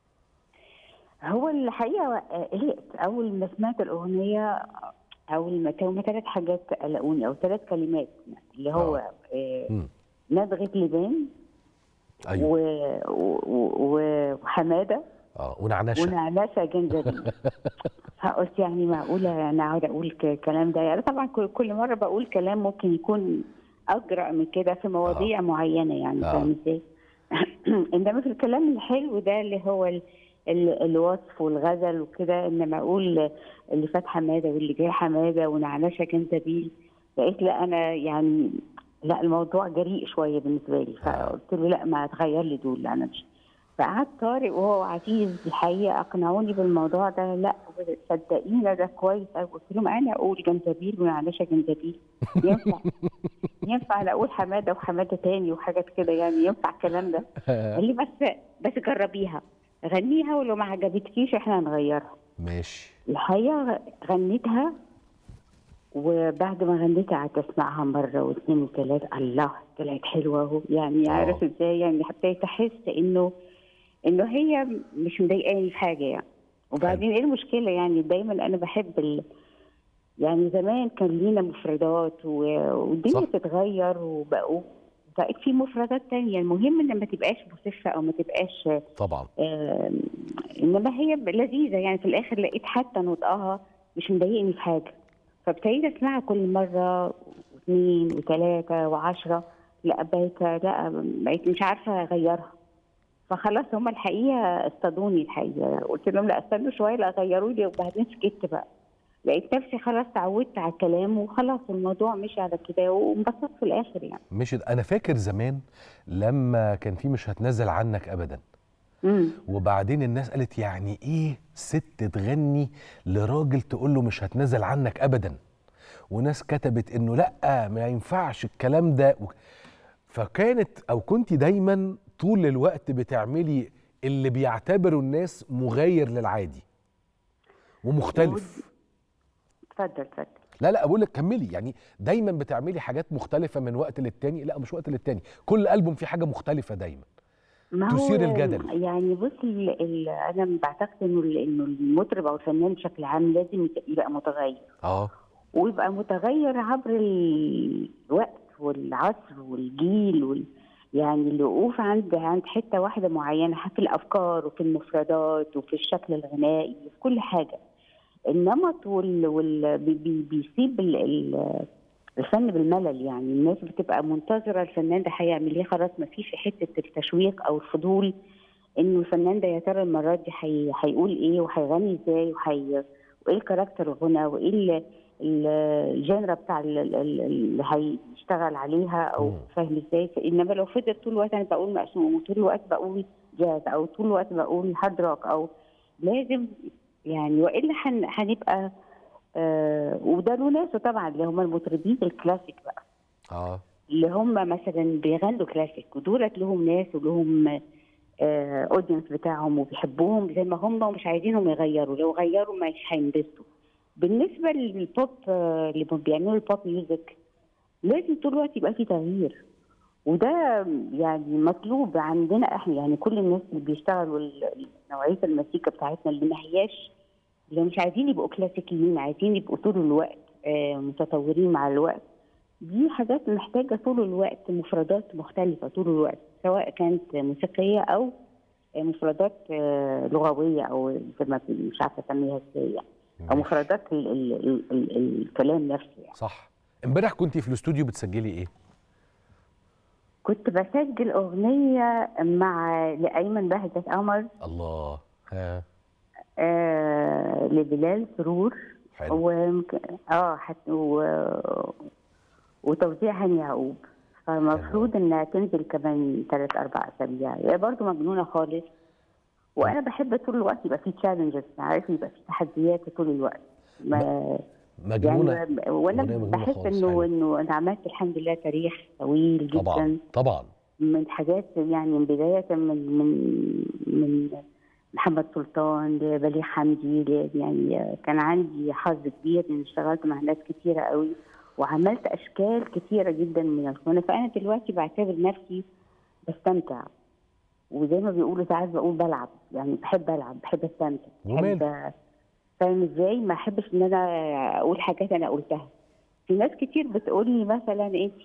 هو الحقيقة آه، قلقت أول ما سمعت الأغنية أول ما كانوا ثلاث حاجات قلقوني أو ثلاث كلمات اللي هو آه، مم. نبغة لبان ايوه و- و- و- وحمادة اه ونعنشه ونعناسة جنزبيل فقلت يعني معقولة يعني أقعد أقول ك- الكلام ده يعني طبعا كل- كل مرة بقول كلام ممكن يكون أجرأ من كده في مواضيع معينة يعني آه. فاهم ازاي؟ إنما في الكلام الحلو ده اللي هو ال- ال- الوصف والغزل وكده إنما أقول اللي فات حمادة واللي جاي حمادة ونعناشة جنزبيل لقيت لا أنا يعني لا الموضوع جريء شوية بالنسبة لي فقلت له لا ما تغير لي دول أنا مش فقعد طارق وهو عزيز الحقيقه اقنعوني بالموضوع ده لا صدقينا ده كويس أوي. قلت لهم انا اقول جنزبيل ونعنشه جنزبيل ينفع ينفع انا اقول حماده وحماده تاني وحاجات كده يعني ينفع الكلام ده قال لي بس بس جربيها غنيها ولو ما عجبتكيش احنا هنغيرها ماشي الحقيقه غنيتها وبعد ما غنيتها قعدت اسمعها مره واثنين وثلاثه الله طلعت حلوه اهو يعني آه. عارف ازاي يعني ابتديت احس انه انه هي مش مضايقاني في حاجه يعني وبعدين ايه المشكله يعني دايما انا بحب ال... يعني زمان كان لينا مفردات و... والدنيا صح. بتتغير وبقوا بقت في مفردات تانية المهم ان ما تبقاش مسفه او ما تبقاش طبعا آم، انما هي لذيذه يعني في الاخر لقيت حتى نطقها مش مضايقني في حاجه فابتديت اسمعها كل مره واثنين وثلاثه وعشرة لا بقيت لا بقيت مش عارفه اغيرها فخلاص هم الحقيقه اصطادوني الحقيقه قلت لهم لا استنوا شويه لا غيروا لي وبعدين سكت بقى لقيت نفسي خلاص تعودت على الكلام وخلاص الموضوع مشي على كده وانبسطت في الاخر يعني مش انا فاكر زمان لما كان في مش هتنزل عنك ابدا امم وبعدين الناس قالت يعني ايه ست تغني لراجل تقول له مش هتنزل عنك ابدا وناس كتبت انه لا ما ينفعش الكلام ده و- فكانت او كنت دايما طول الوقت بتعملي اللي بيعتبره الناس مغاير للعادي ومختلف اتفضل اتفضل لا لا بقول لك كملي يعني دايما بتعملي حاجات مختلفه من وقت للتاني لا مش وقت للتاني كل البوم فيه حاجه مختلفه دايما ما هو تثير الجدل. يعني بص ال ال انا بعتقد انه ال- انه المطرب او الفنان بشكل عام لازم يت- يبقى متغير اه ويبقى متغير عبر الوقت والعصر والجيل وال يعني الوقوف عند عند حته واحده معينه في الافكار وفي المفردات وفي الشكل الغنائي وفي كل حاجه النمط وال, وال بي بي بيسيب ال ال الفن بالملل يعني الناس بتبقى منتظره الفنان ده هيعمل ايه خلاص ما فيش حته التشويق او الفضول انه الفنان ده يا ترى المره دي هي- هيقول ايه وهيغني ازاي وهي وايه الكاركتر الغنى وايه ال- ال- الجنرا بتاع ال- ال- ال- اللي هيشتغل عليها او مم. فاهم ازاي انما لو فضل طول الوقت انا بقول مقسوم وطول الوقت بقول جاز او طول الوقت بقول هارد روك او لازم يعني والا هن- هنبقى آه وده له ناسه طبعا اللي هم المطربين الكلاسيك بقى اه اللي هم مثلا بيغنوا كلاسيك ودولت لهم ناس ولهم اودينس بتاعهم وبيحبوهم زي ما هم ومش عايزينهم يغيروا لو غيروا مش هينبسطوا بالنسبه للبوب آه، اللي بيعملوا البوب ميوزك لازم طول الوقت يبقى في تغيير وده يعني مطلوب عندنا احنا يعني كل الناس اللي بيشتغلوا ال- نوعيه المزيكا بتاعتنا اللي ما هياش اللي مش عايزين يبقوا كلاسيكيين عايزين يبقوا طول الوقت آه، متطورين مع الوقت دي حاجات محتاجة طول الوقت مفردات مختلفة طول الوقت سواء كانت موسيقية أو مفردات آه، لغوية أو زي ما بي- مش عارفة أسميها إزاي يعني أو ماشي. مفردات ال ال ال ال الكلام نفسه يعني صح امبارح كنت في الاستوديو بتسجلي ايه كنت بسجل أغنية مع لأيمن بهجت قمر الله ها آه لبلال سرور حلو ويمكن اه حت و... وتوزيع هاني يعقوب فالمفروض انها تنزل كمان ثلاث اربع اسابيع هي برضه مجنونه خالص وانا بحب طول الوقت يبقى في تشالنجز عارف يبقى في تحديات طول الوقت ما مجنونه يعني وانا أغنية مجنونة بحس خالص، انه حلو. انه انا عملت الحمد لله تاريخ طويل جدا طبعا طبعا من حاجات يعني من بداية من من من محمد سلطان لبليغ حمدي ل- يعني كان عندي حظ كبير اني اشتغلت مع ناس كتيرة قوي وعملت اشكال كتيرة جدا من الغنى فانا دلوقتي بعتبر نفسي بستمتع وزي ما بيقولوا ساعات بقول بلعب يعني بحب العب بحب استمتع وماله؟ بحب فاهم ازاي ما احبش ان انا اقول حاجات انا قلتها في ناس كتير بتقول لي مثلا انت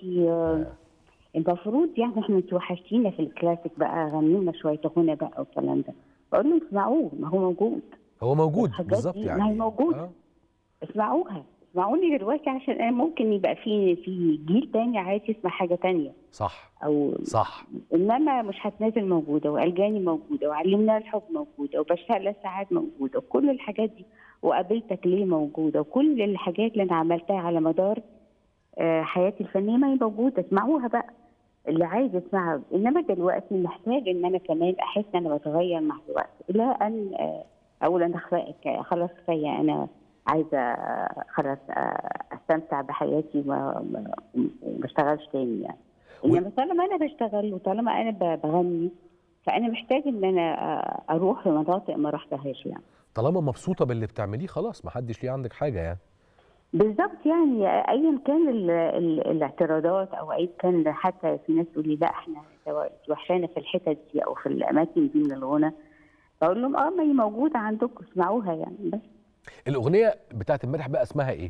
المفروض يعني احنا انتوا وحشتينا في الكلاسيك بقى غنوا لنا شويه غنى بقى والكلام ده بقول لهم اسمعوه ما هو موجود هو موجود الحاجات بالظبط دي ما يعني هي موجودة. آه. اسمعوها اسمعوني دلوقتي عشان انا ممكن يبقى في في جيل تاني عايز يسمع حاجه تانية صح او صح انما مش هتنازل موجوده والجاني موجوده وعلمنا الحب موجوده وبشتاق للساعات موجوده وكل الحاجات دي وقابلتك ليه موجوده وكل الحاجات اللي انا عملتها على مدار آه، حياتي الفنيه ما هي موجوده اسمعوها بقى اللي عايز يسمعها انما دلوقتي محتاج ان انا كمان احس ان انا بتغير مع الوقت الى ان آه، اقول انا كفاية- خلاص كفايه انا عايزه آه، خلاص آه، استمتع بحياتي وما ما- ما اشتغلش تاني يعني و- انما طالما انا بشتغل وطالما انا ب- بغني فانا محتاج ان انا آه، اروح في مناطق ما رحتهاش يعني طالما مبسوطه باللي بتعمليه خلاص ما حدش ليه عندك حاجه يعني بالظبط يعني ايا كان ال ال الاعتراضات او ايا كان حتى في ناس تقول لي لا احنا وحشانا في الحتت دي او في الاماكن دي من الغنى بقول لهم اه ما هي موجوده عندكم اسمعوها يعني بس الاغنيه بتاعت امبارح بقى اسمها ايه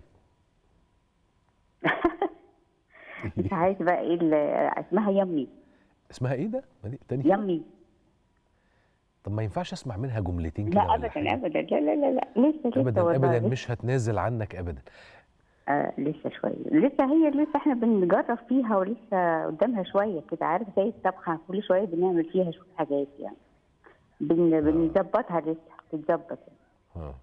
مش عايز بقى ايه ال- اسمها يمي اسمها ايه ده ما دي- تاني يمي طب ما ينفعش اسمع منها جملتين كده لا ولا ابدا حاجة؟ ابدا لا لا لا لا لسه لسه ابدا والله ابدا لسه. مش هتنازل عنك ابدا آه لسه شويه لسه هي لسه احنا بنجرب فيها ولسه قدامها شويه كده عارف زي الطبخه كل شويه بنعمل فيها شويه حاجات يعني بن بنظبطها لسه بتتظبط يعني. آه.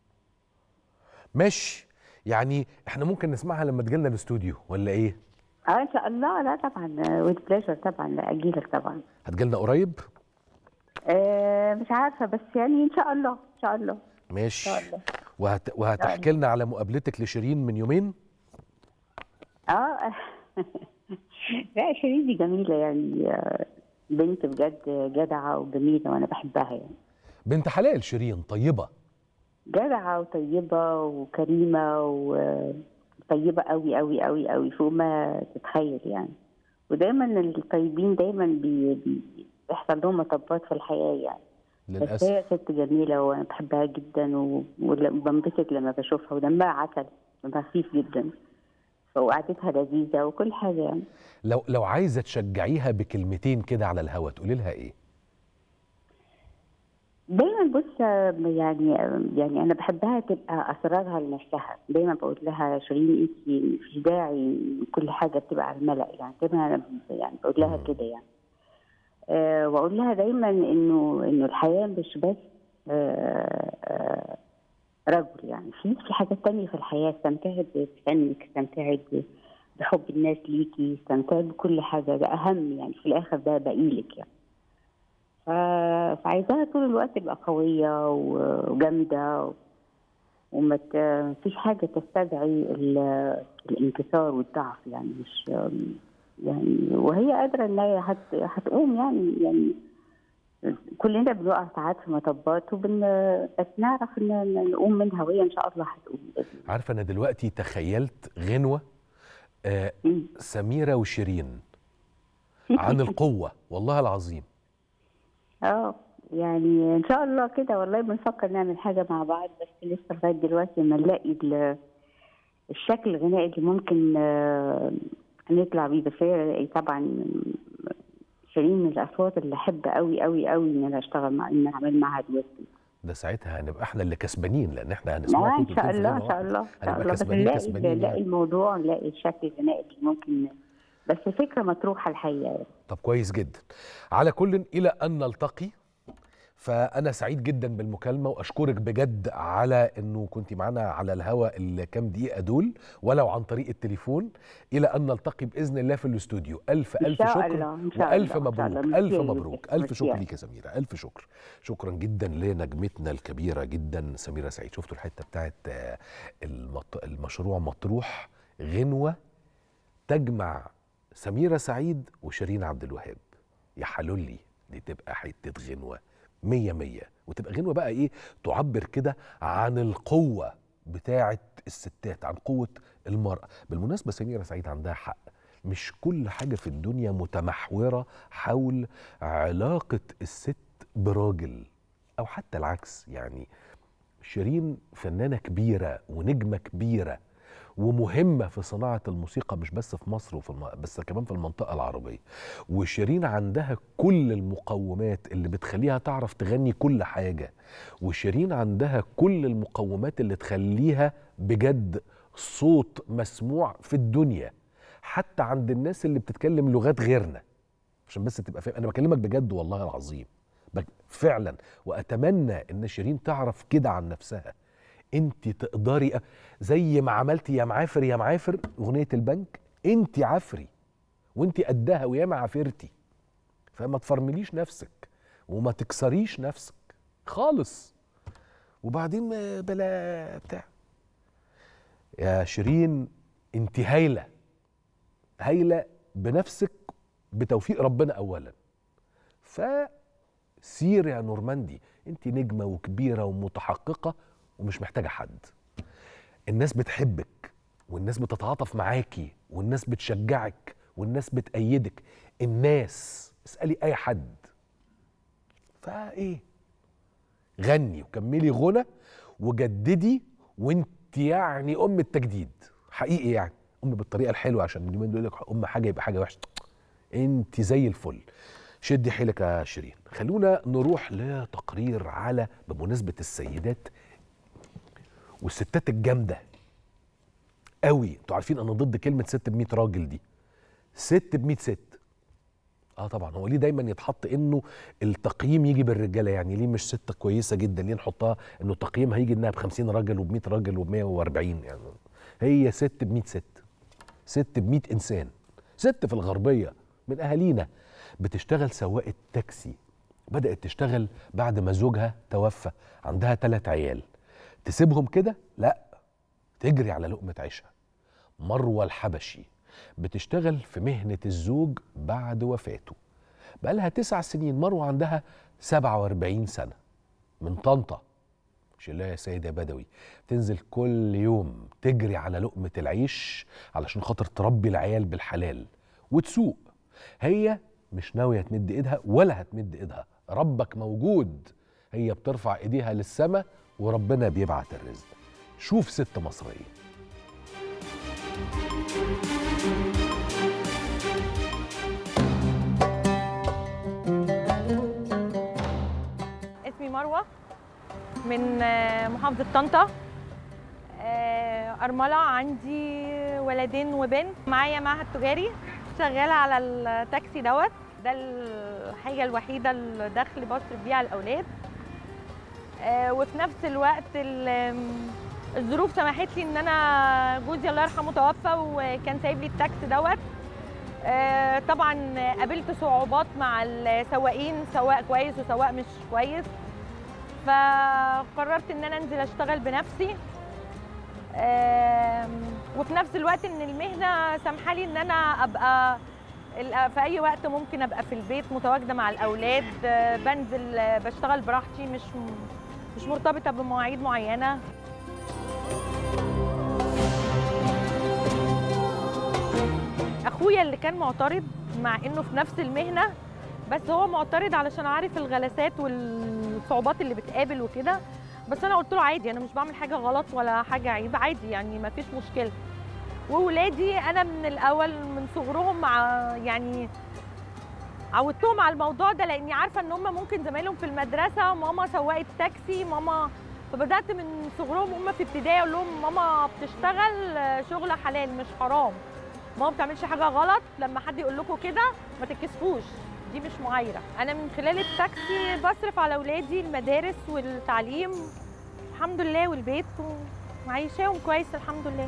ماشي يعني احنا ممكن نسمعها لما تجيلنا الاستوديو ولا ايه اه ان شاء الله لا طبعا ويز بليجر طبعا لا اجيلك طبعا هتجيلنا قريب آه مش عارفه بس يعني ان شاء الله ان شاء الله ان ماشي شاء الله وهت... وهتحكي لنا على مقابلتك لشيرين من يومين اه لا شيرين دي جميله يعني آه، بنت بجد جدعه وجميله وانا بحبها يعني بنت حلال شيرين طيبه جدعة وطيبة وكريمة وطيبة قوي قوي قوي قوي فوق ما تتخيل يعني ودايما الطيبين دايما بي بي بيحصل لهم مطبات في الحياة يعني بس للاسف هي ست جميلة وأنا بحبها جدا و- وبنبسط لما بشوفها ودمها عسل دمها خفيف جدا وقعدتها لذيذة وكل حاجة يعني لو لو عايزه تشجعيها بكلمتين كده على الهوا تقولي لها ايه دايما بص يعني يعني انا بحبها تبقى اسرارها لنفسها دايما بقول لها شيرين انت مفيش داعي كل حاجه بتبقى على الملأ يعني دايما انا يعني بقول لها كده يعني أه واقول لها دايما انه انه الحياه مش بس أه أه رجل يعني في في حاجات تانية في الحياه استمتعي بفنك استمتعي ب- بحب الناس ليكي استمتعي بكل حاجه ده اهم يعني في الاخر ده باقيلك يعني ف- فعايزاها طول الوقت تبقى قوية و- وجامدة وما ت- مفيش حاجة تستدعي ال- الانكسار والضعف يعني مش يعني وهي قادرة إن هي هت- هتقوم يعني يعني كلنا بنقع ساعات في مطبات وبن بس نعرف ان إن نقوم منها وهي ان شاء الله هتقوم بإذن عارفه انا دلوقتي تخيلت غنوه آه الله. سميره وشيرين عن القوه والله العظيم اه يعني ان شاء الله كده والله بنفكر نعمل حاجه مع بعض بس لسه لغايه دلوقتي ما نلاقي ال- الشكل الغنائي اللي ممكن آه، نطلع بيه بس هي طبعا شيرين من الاصوات اللي احب قوي قوي قوي ان انا اشتغل مع ان اعمل معاها دويتو ده ساعتها هنبقى احنا اللي كسبانين لان احنا اه هنسمعكم ان شاء كلكم في الله غنوة ان شاء واحدة. الله ان شاء هنبقى الله بس كسبانين نلاقي كسبانين نلاقي يعني. الموضوع نلاقي الشكل الغنائي اللي ممكن بس فكره مطروحه الحقيقه يعني. طب كويس جدا على كل الى ان نلتقي فانا سعيد جدا بالمكالمه واشكرك بجد على انه كنت معانا على الهواء الكام دقيقه دول ولو عن طريق التليفون الى ان نلتقي باذن الله في الاستوديو الف إن الف شاء شكر الله، إن شاء والف الله، إن شاء الله. مبروك الف ميرسي يا مبروك يوسف، الف ميرسي شكر يا ليك يا سميره الف شكر شكرا جدا لنجمتنا الكبيره جدا سميره سعيد شفتوا الحته بتاعت آه، المط... المشروع مطروح غنوه تجمع سميرة سعيد وشيرين عبد الوهاب يا حلولي دي تبقى حتة غنوة مية مية وتبقى غنوة بقى ايه تعبر كده عن القوة بتاعة الستات عن قوة المرأة بالمناسبة سميرة سعيد عندها حق مش كل حاجة في الدنيا متمحورة حول علاقة الست براجل أو حتى العكس يعني شيرين فنانة كبيرة ونجمة كبيرة ومهمة في صناعة الموسيقى مش بس في مصر وفي الم... بس كمان في المنطقة العربية وشيرين عندها كل المقومات اللي بتخليها تعرف تغني كل حاجة وشيرين عندها كل المقومات اللي تخليها بجد صوت مسموع في الدنيا حتى عند الناس اللي بتتكلم لغات غيرنا عشان بس تبقى فاهم انا بكلمك بجد والله العظيم بك- فعلا واتمنى ان شيرين تعرف كده عن نفسها انت تقدري أ- زي ما عملتي يا معافر يا معافر اغنيه البنك انت عفري وانت قدها وياما عافرتي فما تفرمليش نفسك وما تكسريش نفسك خالص وبعدين ما بلا بتاع يا شيرين انت هايله هايله بنفسك بتوفيق ربنا اولا فسير يا نورماندي انت نجمه وكبيره ومتحققه ومش محتاجه حد الناس بتحبك والناس بتتعاطف معاكي والناس بتشجعك والناس بتأيدك الناس اسألي أي حد فايه غني وكملي غنى وجددي وانت يعني ام التجديد حقيقي يعني ام بالطريقه الحلوه عشان اليومين دول يقول لك ام حاجه يبقى حاجه وحشه انت زي الفل شدي حيلك يا شيرين خلونا نروح لتقرير على بمناسبه السيدات والستات الجامده قوي انتوا عارفين انا ضد كلمه ست ب 100 راجل دي ست ب 100 ست اه طبعا هو ليه دايما يتحط انه التقييم يجي بالرجاله يعني ليه مش ست كويسه جدا ليه نحطها انه التقييم هيجي انها ب 50 راجل وب 100 راجل وب 140 يعني هي ست ب 100 ست ست ب 100 انسان ست في الغربيه من اهالينا بتشتغل سواقه تاكسي بدات تشتغل بعد ما زوجها توفى عندها ثلاث عيال تسيبهم كده لا تجري على لقمه عيشها مروه الحبشي بتشتغل في مهنة الزوج بعد وفاته بقالها تسع سنين مروة عندها 47 سنة من طنطا مش الله يا سيدة بدوي تنزل كل يوم تجري على لقمة العيش علشان خاطر تربي العيال بالحلال وتسوق هي مش ناوية تمد ايدها ولا هتمد ايدها ربك موجود هي بترفع ايديها للسماء وربنا بيبعت الرزق شوف ست مصريه اسمي مروة من آه، محافظة طنطا آه، أرملة عندي ولدين وبنت معايا معهد تجاري شغالة على التاكسي دوت ده الحاجة الوحيدة الدخل بصرف بيه على الأولاد آه، وفي نفس الوقت ال- الظروف سمحت لي إن أنا جوزي الله يرحمه توفى وكان سايب لي التاكسي دوت آه، طبعا قابلت صعوبات مع السواقين سواق كويس وسواق مش كويس فقررت ان انا انزل اشتغل بنفسي آم، وفي نفس الوقت ان المهنه سامحالي ان انا ابقى ال- في اي وقت ممكن ابقى في البيت متواجده مع الاولاد آه، بنزل آه، بشتغل براحتي مش مش مرتبطه بمواعيد معينه اخويا اللي كان معترض مع انه في نفس المهنه بس هو معترض علشان عارف الغلاسات والصعوبات اللي بتقابل وكده بس انا قلت له عادي انا مش بعمل حاجه غلط ولا حاجه عيب عادي يعني ما فيش مشكله وولادي انا من الاول من صغرهم مع يعني عودتهم على الموضوع ده لاني عارفه ان هم ممكن زمايلهم في المدرسه ماما سواقه تاكسي ماما فبدات من صغرهم هم في ابتدائي اقول لهم ماما بتشتغل شغل حلال مش حرام ماما ما بتعملش حاجه غلط لما حد يقول لكم كده ما تتكسفوش دي مش معايره انا من خلال التاكسي بصرف على اولادي المدارس والتعليم الحمد لله والبيت وعايشاهم كويس الحمد لله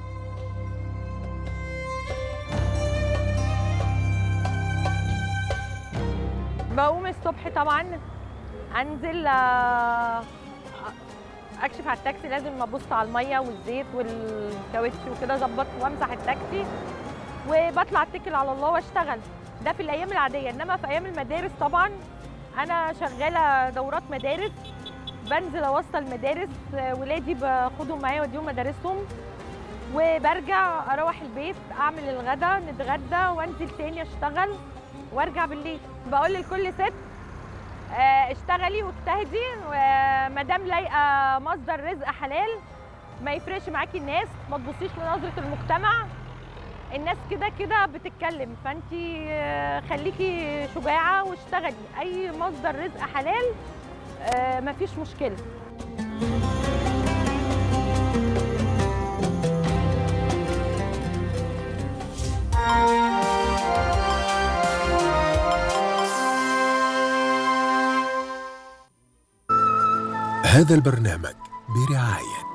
بقوم الصبح طبعا انزل آه، اكشف على التاكسي لازم ابص على الميه والزيت والكاوتش وكده اظبط وامسح التاكسي وبطلع اتكل على الله واشتغل ده في الايام العاديه انما في ايام المدارس طبعا انا شغاله دورات مدارس بنزل اوصل مدارس آه، ولادي باخدهم معايا واديهم مدارسهم وبرجع اروح البيت اعمل الغدا نتغدى وانزل تاني اشتغل وارجع بالليل بقول لكل ست آه، اشتغلي واجتهدي ومادام لاقيه مصدر رزق حلال ما يفرقش معاكي الناس ما تبصيش لنظره المجتمع الناس كده كده بتتكلم فانت خليكي شجاعه واشتغلي اي مصدر رزق حلال آه، مفيش مشكله هذا البرنامج برعاية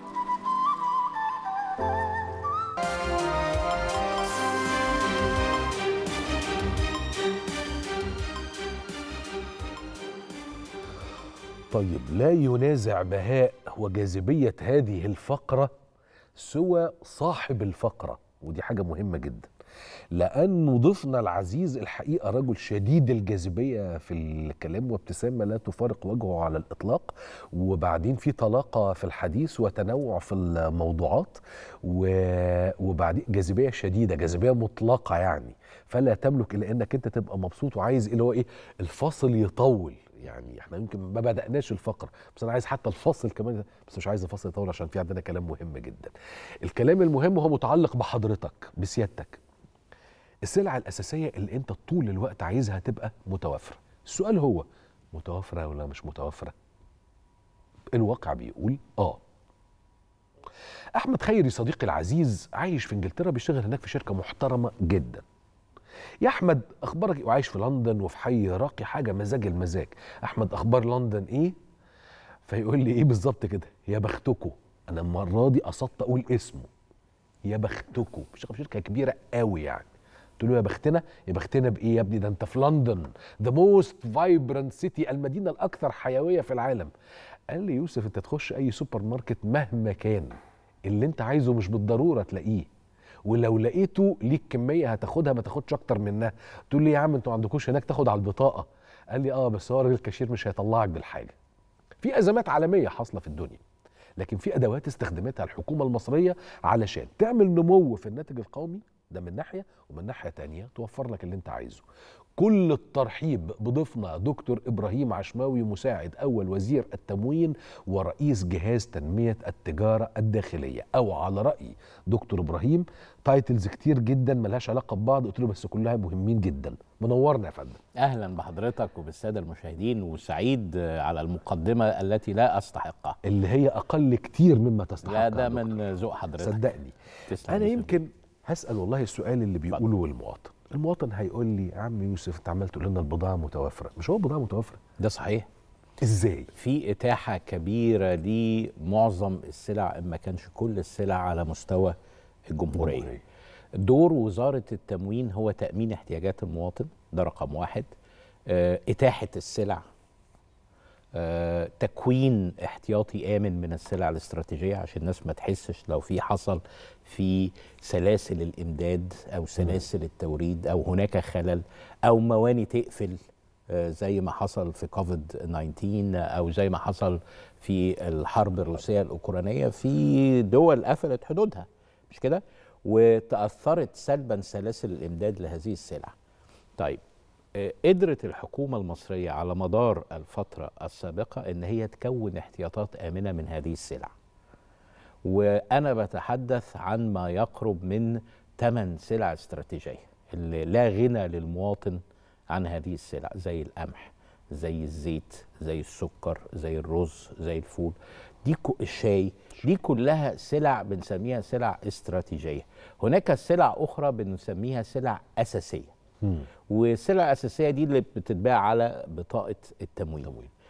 طيب لا ينازع بهاء وجاذبية هذه الفقرة سوى صاحب الفقرة ودي حاجة مهمة جدا لأنه ضيفنا العزيز الحقيقة رجل شديد الجاذبية في الكلام وابتسامة لا تفارق وجهه على الإطلاق وبعدين في طلاقة في الحديث وتنوع في الموضوعات و- وبعدين جاذبية شديدة جاذبية مطلقة يعني فلا تملك إلا إنك أنت تبقى مبسوط وعايز اللي هو إيه الفاصل يطول يعني احنا يمكن ما بدأناش الفقرة بس انا عايز حتى الفصل كمان بس مش عايز الفصل يطول عشان في عندنا كلام مهم جدا الكلام المهم هو متعلق بحضرتك بسيادتك السلعة الأساسية اللي أنت طول الوقت عايزها تبقى متوفرة السؤال هو متوفرة ولا مش متوفرة الواقع بيقول آه أحمد خيري صديقي العزيز عايش في إنجلترا بيشتغل هناك في شركة محترمة جدا يا أحمد أخبارك إيه؟ وعايش في لندن وفي حي راقي حاجة مزاج المزاج أحمد أخبار لندن إيه فيقول لي إيه بالظبط كده يا بختكم أنا المرة دي قصدت أقول اسمه يا بختكم بيشتغل في شركة كبيرة قوي يعني قلت له يا بختنا يا بختنا بايه يا ابني ده انت في لندن ذا موست فايبرنت سيتي المدينه الاكثر حيويه في العالم قال لي يوسف انت تخش اي سوبر ماركت مهما كان اللي انت عايزه مش بالضروره تلاقيه ولو لقيته ليك كميه هتاخدها ما تاخدش اكتر منها تقول لي يا عم انتوا ما عندكوش هناك تاخد على البطاقه قال لي اه بس هو راجل الكاشير مش هيطلعك بالحاجه في ازمات عالميه حاصله في الدنيا لكن في ادوات استخدمتها الحكومه المصريه علشان تعمل نمو في الناتج القومي ده من ناحيه ومن ناحيه تانية توفر لك اللي انت عايزه كل الترحيب بضيفنا دكتور ابراهيم عشماوي مساعد اول وزير التموين ورئيس جهاز تنميه التجاره الداخليه او على راي دكتور ابراهيم تايتلز كتير جدا ملهاش علاقه ببعض قلت له بس كلها مهمين جدا منورنا يا فندم اهلا بحضرتك وبالساده المشاهدين وسعيد على المقدمه التي لا استحقها اللي هي اقل كتير مما تستحق لا يا ده دكتور. من ذوق حضرتك صدقني تسلم انا يا يمكن هسال والله السؤال اللي بيقوله المواطن المواطن هيقول لي يا عم يوسف انت عمال تقول لنا البضاعه متوفره مش هو البضاعه متوفره ده صحيح ازاي في اتاحه كبيره لمعظم السلع ان ما كانش كل السلع على مستوى الجمهوريه جمهورية. دور وزاره التموين هو تامين احتياجات المواطن ده رقم واحد آه، اتاحه السلع آه، تكوين احتياطي امن من السلع الاستراتيجيه عشان الناس ما تحسش لو في حصل في سلاسل الامداد او سلاسل التوريد او هناك خلل او مواني تقفل آه، زي ما حصل في كوفيد 19 او زي ما حصل في الحرب الروسيه الاوكرانيه في دول قفلت حدودها مش كده وتاثرت سلبا سلاسل الامداد لهذه السلع طيب آه، قدرت الحكومة المصرية على مدار الفترة السابقة إن هي تكون احتياطات آمنة من هذه السلع وأنا بتحدث عن ما يقرب من ثمان سلع استراتيجية اللي لا غنى للمواطن عن هذه السلع زي القمح زي الزيت زي السكر زي الرز زي الفول دي كو- الشاي دي كلها سلع بنسميها سلع استراتيجية هناك سلع أخرى بنسميها سلع أساسية والسلع الاساسيه دي اللي بتتباع على بطاقه التموين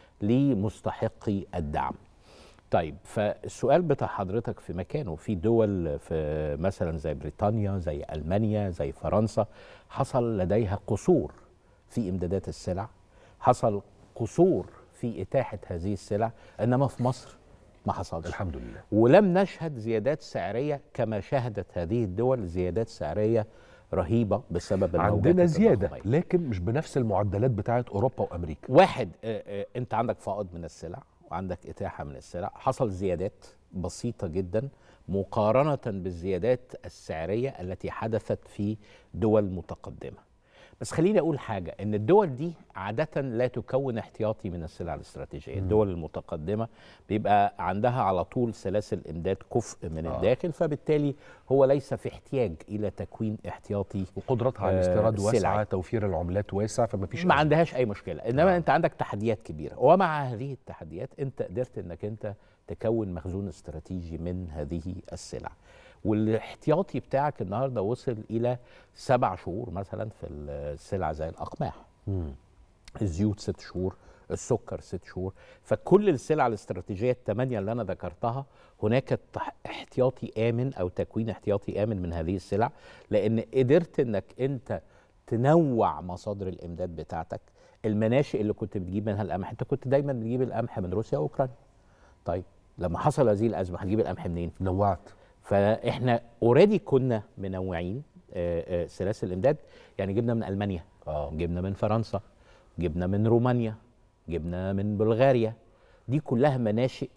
لمستحقي الدعم طيب فالسؤال بتاع حضرتك في مكانه في دول في مثلا زي بريطانيا زي المانيا زي فرنسا حصل لديها قصور في امدادات السلع حصل قصور في اتاحه هذه السلع انما في مصر ما حصلش الحمد لله ولم نشهد زيادات سعريه كما شهدت هذه الدول زيادات سعريه رهيبه بسبب الموجات عندنا زياده التضخمية. لكن مش بنفس المعدلات بتاعت اوروبا وامريكا واحد آه، آه، انت عندك فائض من السلع وعندك اتاحه من السلع حصل زيادات بسيطه جدا مقارنه بالزيادات السعريه التي حدثت في دول متقدمه بس خليني اقول حاجه ان الدول دي عاده لا تكون احتياطي من السلع الاستراتيجيه الدول المتقدمه بيبقى عندها على طول سلاسل امداد كفء من آه. الداخل فبالتالي هو ليس في احتياج الى تكوين احتياطي وقدرتها على آه، الاستيراد واسعه سلعي. توفير العملات واسع فما فيش ما أزمة. عندهاش اي مشكله انما آه. آه. انت عندك تحديات كبيره ومع هذه التحديات انت قدرت انك انت تكون مخزون استراتيجي من هذه السلع والاحتياطي بتاعك النهارده وصل الى سبع شهور مثلا في السلع زي الاقماح مم. الزيوت ست شهور السكر ست شهور فكل السلع الاستراتيجيه الثمانيه اللي انا ذكرتها هناك تح- احتياطي امن او تكوين احتياطي امن من هذه السلع لان قدرت انك انت تنوع مصادر الامداد بتاعتك المناشئ اللي كنت بتجيب منها القمح انت كنت دايما بتجيب القمح من روسيا واوكرانيا طيب لما حصل هذه الازمه هتجيب القمح منين نوعت فاحنا اوريدي كنا منوعين آه، آه، سلاسل الامداد يعني جبنا من المانيا اه جبنا من فرنسا جبنا من رومانيا جبنا من بلغاريا دي كلها مناشئ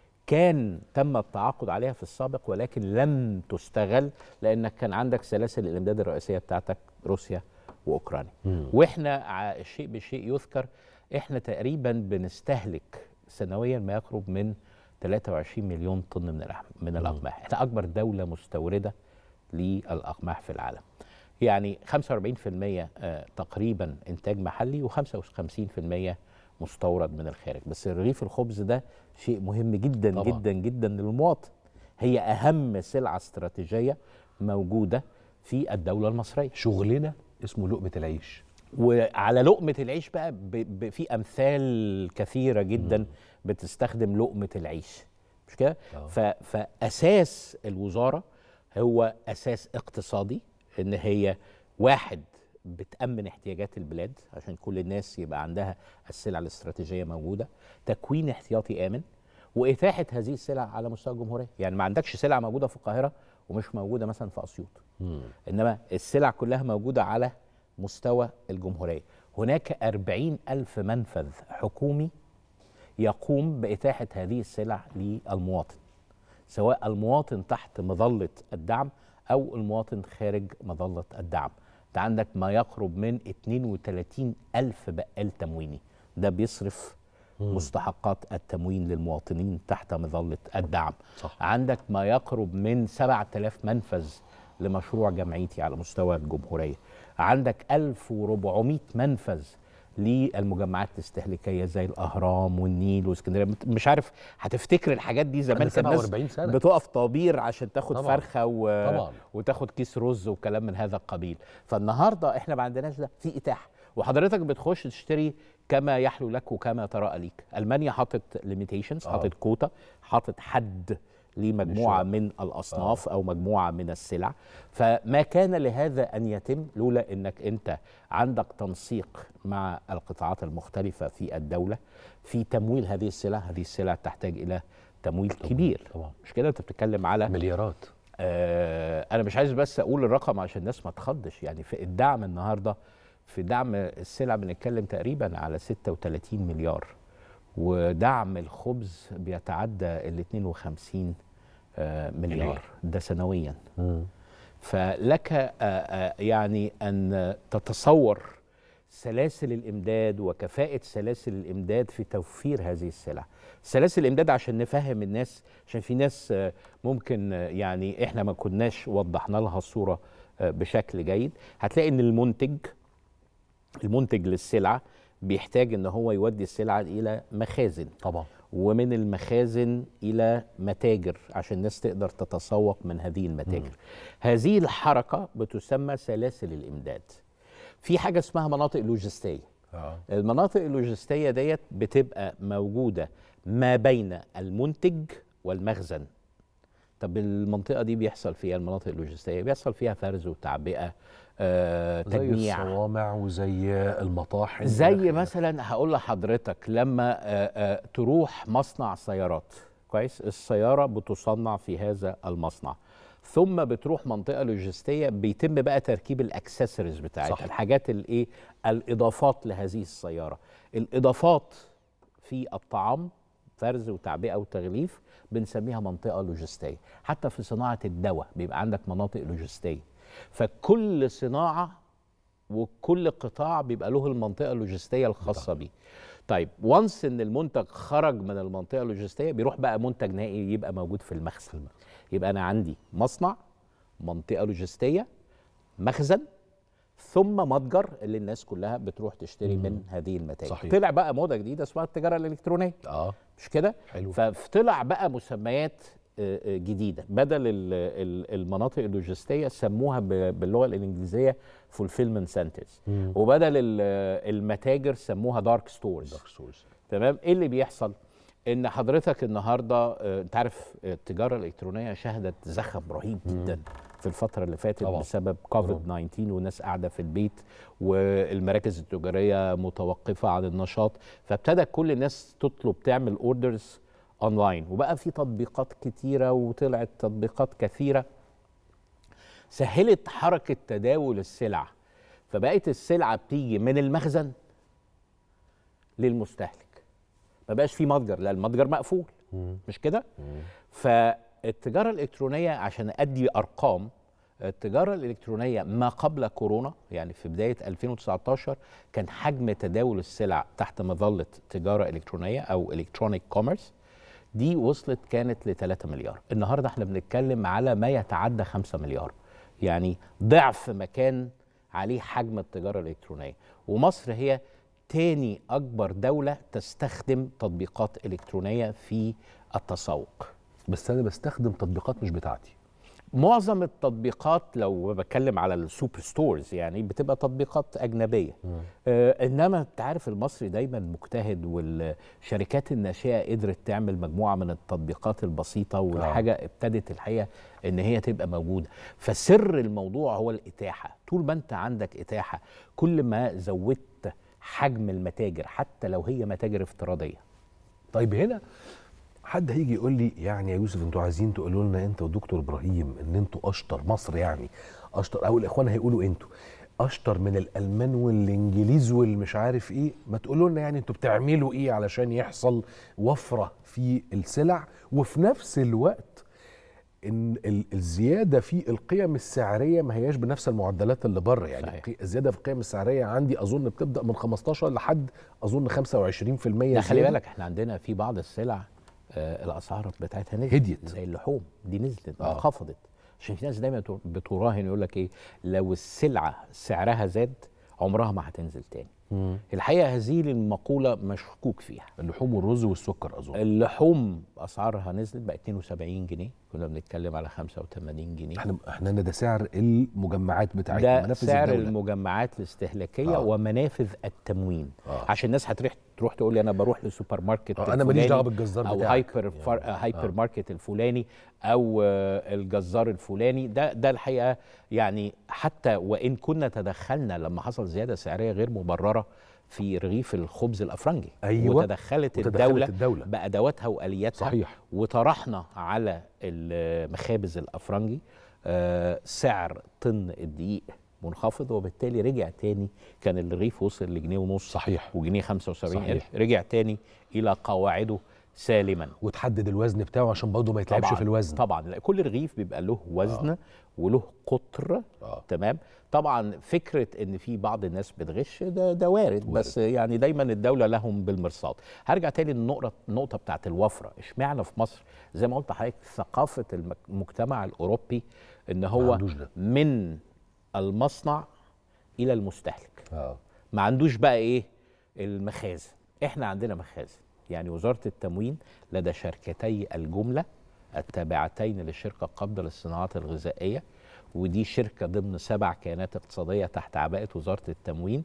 كان تم التعاقد عليها في السابق ولكن لم تستغل لانك كان عندك سلاسل الامداد الرئيسيه بتاعتك روسيا واوكرانيا مم. واحنا ع- الشيء بالشيء يذكر احنا تقريبا بنستهلك سنويا ما يقرب من 23 مليون طن من الأح- من الاقماح احنا اكبر دوله مستورده للاقماح في العالم يعني 45% آه، تقريبا انتاج محلي و55% مستورد من الخارج بس رغيف الخبز ده شيء مهم جدا طبعاً. جدا جدا للمواطن هي اهم سلعه استراتيجيه موجوده في الدوله المصريه شغلنا اسمه لقمه العيش وعلى لقمة العيش بقى ب... ب... في أمثال كثيرة جدا بتستخدم لقمة العيش مش كده؟ آه. ف... فأساس الوزارة هو أساس اقتصادي إن هي واحد بتأمن احتياجات البلاد عشان كل الناس يبقى عندها السلع الاستراتيجية موجودة تكوين احتياطي آمن وإتاحة هذه السلع على مستوى الجمهورية يعني ما عندكش سلع موجودة في القاهرة ومش موجودة مثلا في أسيوط مم. إنما السلع كلها موجودة على مستوى الجمهورية هناك أربعين ألف منفذ حكومي يقوم بإتاحة هذه السلع للمواطن سواء المواطن تحت مظلة الدعم أو المواطن خارج مظلة الدعم أنت عندك ما يقرب من 32 ألف بقال تمويني ده بيصرف مستحقات التموين للمواطنين تحت مظلة الدعم صح. عندك ما يقرب من 7000 منفذ لمشروع جمعيتي على مستوى الجمهورية عندك 1400 منفذ للمجمعات الاستهلاكيه زي الاهرام والنيل واسكندريه مش عارف هتفتكر الحاجات دي زمان أنا كان الناس 47 سنة. بتقف طابير عشان تاخد طبعاً. فرخه و... طبعاً. وتاخد كيس رز وكلام من هذا القبيل فالنهارده احنا ما عندناش ده في اتاحه وحضرتك بتخش تشتري كما يحلو لك وكما تراءى ليك المانيا حاطط ليميتيشنز آه. حاطط كوتا حاطط حد لمجموعه من الاصناف او مجموعه من السلع فما كان لهذا ان يتم لولا انك انت عندك تنسيق مع القطاعات المختلفه في الدوله في تمويل هذه السلع هذه السلع تحتاج الى تمويل كبير طبعا. مش كده انت بتتكلم على مليارات آه انا مش عايز بس اقول الرقم عشان الناس ما تخضش يعني في الدعم النهارده في دعم السلع بنتكلم تقريبا على 36 مليار ودعم الخبز بيتعدى ال 52 آه مليار ده سنويا فلك آه آه يعني ان تتصور سلاسل الامداد وكفاءه سلاسل الامداد في توفير هذه السلع سلاسل الامداد عشان نفهم الناس عشان في ناس آه، ممكن آه، يعني احنا ما كناش وضحنا لها الصوره آه، بشكل جيد هتلاقي ان المنتج المنتج للسلعه بيحتاج ان هو يودي السلعه الى مخازن طبعا ومن المخازن الى متاجر عشان الناس تقدر تتسوق من هذه المتاجر هذه الحركه بتسمى سلاسل الامداد في حاجه اسمها مناطق لوجستيه اه المناطق اللوجستيه ديت بتبقى موجوده ما بين المنتج والمخزن طب المنطقه دي بيحصل فيها المناطق اللوجستيه بيحصل فيها فرز وتعبئه آه زي تجميع الصوامع وزي المطاحن زي مثلا هقول لحضرتك لما آه، آه، تروح مصنع سيارات كويس السياره بتصنع في هذا المصنع ثم بتروح منطقه لوجستيه بيتم بقى تركيب الاكسسوارز بتاعتها صح. الحاجات الايه الاضافات لهذه السياره الاضافات في الطعام فرز وتعبئه وتغليف بنسميها منطقه لوجستيه حتى في صناعه الدواء بيبقى عندك مناطق لوجستيه فكل صناعه وكل قطاع بيبقى له المنطقه اللوجستيه الخاصه بيه طيب وانس ان المنتج خرج من المنطقه اللوجستيه بيروح بقى منتج نهائي يبقى موجود في المخزن يبقى انا عندي مصنع منطقه لوجستيه مخزن ثم متجر اللي الناس كلها بتروح تشتري من هذه المتاجر صحيح. طلع بقى موضه جديده اسمها التجاره الالكترونيه اه مش كده حلو. فطلع بقى مسميات آه، آه، جديده بدل ال- ال- المناطق اللوجستيه سموها ب- باللغه الانجليزيه فولفيلمنت سنترز وبدل ال- المتاجر سموها دارك ستورز دارك سورس تمام ايه اللي بيحصل ان حضرتك النهارده آه، انت عارف آه، التجاره الالكترونيه شهدت زخم رهيب جدا في الفتره اللي فاتت طبعا. بسبب كوفيد 19 والناس قاعده في البيت والمراكز التجاريه متوقفه عن النشاط فابتدى كل الناس تطلب تعمل اوردرز اونلاين وبقى في تطبيقات كتيره وطلعت تطبيقات كثيره سهلت حركه تداول السلع فبقت السلعه بتيجي من المخزن للمستهلك ما بقاش في متجر لا المتجر مقفول مش كده فالتجاره الالكترونيه عشان ادي ارقام التجاره الالكترونيه ما قبل كورونا يعني في بدايه 2019 كان حجم تداول السلع تحت مظله تجاره الكترونيه او الكترونيك كوميرس دي وصلت كانت ل 3 مليار النهارده احنا بنتكلم على ما يتعدى 5 مليار يعني ضعف ما كان عليه حجم التجاره الالكترونيه ومصر هي تاني اكبر دوله تستخدم تطبيقات الكترونيه في التسوق بس انا بستخدم تطبيقات مش بتاعتي معظم التطبيقات لو بتكلم على السوبر ستورز يعني بتبقى تطبيقات اجنبيه آه انما انت عارف المصري دايما مجتهد والشركات الناشئه قدرت تعمل مجموعه من التطبيقات البسيطه والحاجه ابتدت الحقيقه ان هي تبقى موجوده فسر الموضوع هو الاتاحه طول ما انت عندك اتاحه كل ما زودت حجم المتاجر حتى لو هي متاجر افتراضيه طيب هنا حد هيجي يقول لي يعني يا يوسف انتوا عايزين تقولوا لنا انت ودكتور ابراهيم ان انتوا اشطر مصر يعني اشطر او الاخوان هيقولوا انتوا اشطر من الالمان والانجليز والمش عارف ايه ما تقولوا لنا يعني انتوا بتعملوا ايه علشان يحصل وفره في السلع وفي نفس الوقت ان ال- الزياده في القيم السعريه ما هياش بنفس المعدلات اللي بره يعني صحيح. القي- الزياده في القيم السعريه عندي اظن بتبدا من 15 لحد اظن 25% لا خلي زيادة. بالك احنا عندنا في بعض السلع آه الاسعار بتاعتها نزلت هديت. زي اللحوم دي نزلت آه. انخفضت عشان في ناس دايما بتو- بتراهن يقول لك ايه لو السلعه سعرها زاد عمرها ما هتنزل تاني الحقيقه هذه المقوله مشكوك فيها اللحوم والرز والسكر اظن اللحوم اسعارها نزلت بقى 72 جنيه كنا بنتكلم على 85 جنيه احنا احنا ده سعر المجمعات بتاعتنا ده منافذ سعر الدولة. المجمعات الاستهلاكيه آه. آه. ومنافذ التموين آه. آه. عشان الناس هتروح تروح تقول لي انا بروح للسوبر ماركت آه، أنا ماليش الفلاني دعوة بالجزار او بتاعك. هايبر فار هايبر ماركت الفلاني او آه، الجزار الفلاني ده ده الحقيقه يعني حتى وان كنا تدخلنا لما حصل زياده سعريه غير مبرره في رغيف الخبز الافرنجي أيوة. وتدخلت, وتدخلت الدوله, الدولة. بادواتها والياتها صحيح. وطرحنا على المخابز الافرنجي آه، سعر طن الدقيق منخفض وبالتالي رجع تاني كان الرغيف وصل لجنيه ونص صحيح. وجنيه 75 صحيح. قرش رجع تاني الى قواعده سالما وتحدد الوزن بتاعه عشان برضه ما يتلعبش في الوزن طبعا لا كل رغيف بيبقى له وزن آه. وله قطر آه. تمام طبعا فكره ان في بعض الناس بتغش ده ده وارد, وارد. بس يعني دايما الدوله لهم بالمرصاد هرجع تاني للنقطه النقطه بتاعت الوفره اشمعنى في مصر زي ما قلت لحضرتك ثقافه المك- المجتمع الاوروبي ان هو عندوش ده. من المصنع الى المستهلك اه ما عندوش بقى ايه المخازن احنا عندنا مخازن يعني وزاره التموين لدى شركتي الجمله التابعتين للشركه القابضه للصناعات الغذائيه ودي شركه ضمن سبع كيانات اقتصاديه تحت عباءه وزاره التموين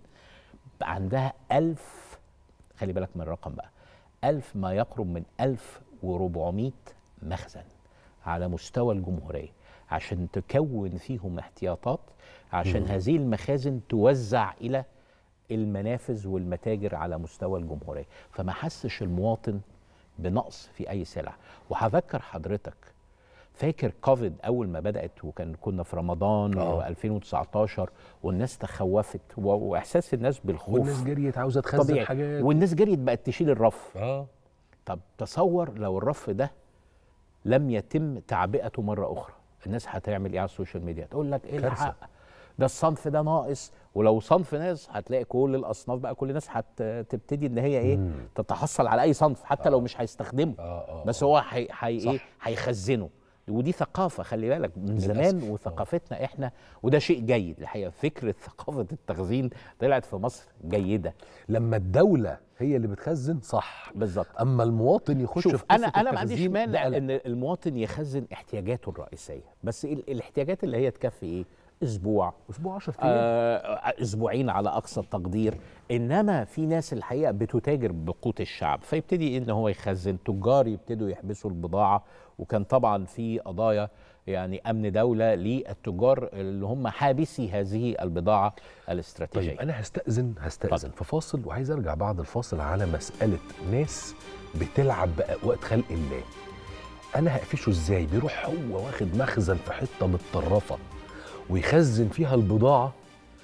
عندها ألف خلي بالك من الرقم بقى ألف ما يقرب من ألف وربعمائة مخزن على مستوى الجمهورية عشان تكون فيهم احتياطات عشان هذه المخازن توزع إلى المنافذ والمتاجر على مستوى الجمهورية فما حسش المواطن بنقص في أي سلعة وهذكر حضرتك فاكر كوفيد اول ما بدات وكان كنا في رمضان آه. 2019 والناس تخوفت و- واحساس الناس بالخوف والناس جريت عاوزه تخزن طبيعي حاجات والناس جريت بقت تشيل الرف اه طب تصور لو الرف ده لم يتم تعبئته مره اخرى الناس هتعمل ايه على السوشيال ميديا تقول لك ايه كارثة. الحق ده الصنف ده ناقص ولو صنف ناقص هتلاقي كل الاصناف بقى كل الناس هتبتدي ان هي ايه تتحصل على اي صنف حتى لو مش هيستخدمه آه، آه، بس هو هي هي ايه صح. هيخزنه ودي ثقافة خلي بالك من للأسف. زمان وثقافتنا احنا وده شيء جيد الحقيقة فكرة ثقافة التخزين طلعت في مصر جيدة لما الدوله هي اللي بتخزن صح بالظبط اما المواطن يخش شوف في انا قصة انا ما عنديش التخزين، مانع ده قلق. ان المواطن يخزن احتياجاته الرئيسيه بس ال- الاحتياجات اللي هي تكفي ايه اسبوع اسبوع 10 ايام آه اسبوعين على اقصى التقدير انما في ناس الحقيقه بتتاجر بقوت الشعب فيبتدي ان هو يخزن تجار يبتدوا يحبسوا البضاعه وكان طبعا في قضايا يعني امن دوله للتجار اللي هم حابسي هذه البضاعه الاستراتيجيه طيب انا هستاذن هستاذن اتفضل. في فاصل وعايز ارجع بعد الفاصل على مساله ناس بتلعب باقوات خلق الله انا هقفشه ازاي بيروح هو واخد مخزن في حته متطرفه ويخزن فيها البضاعه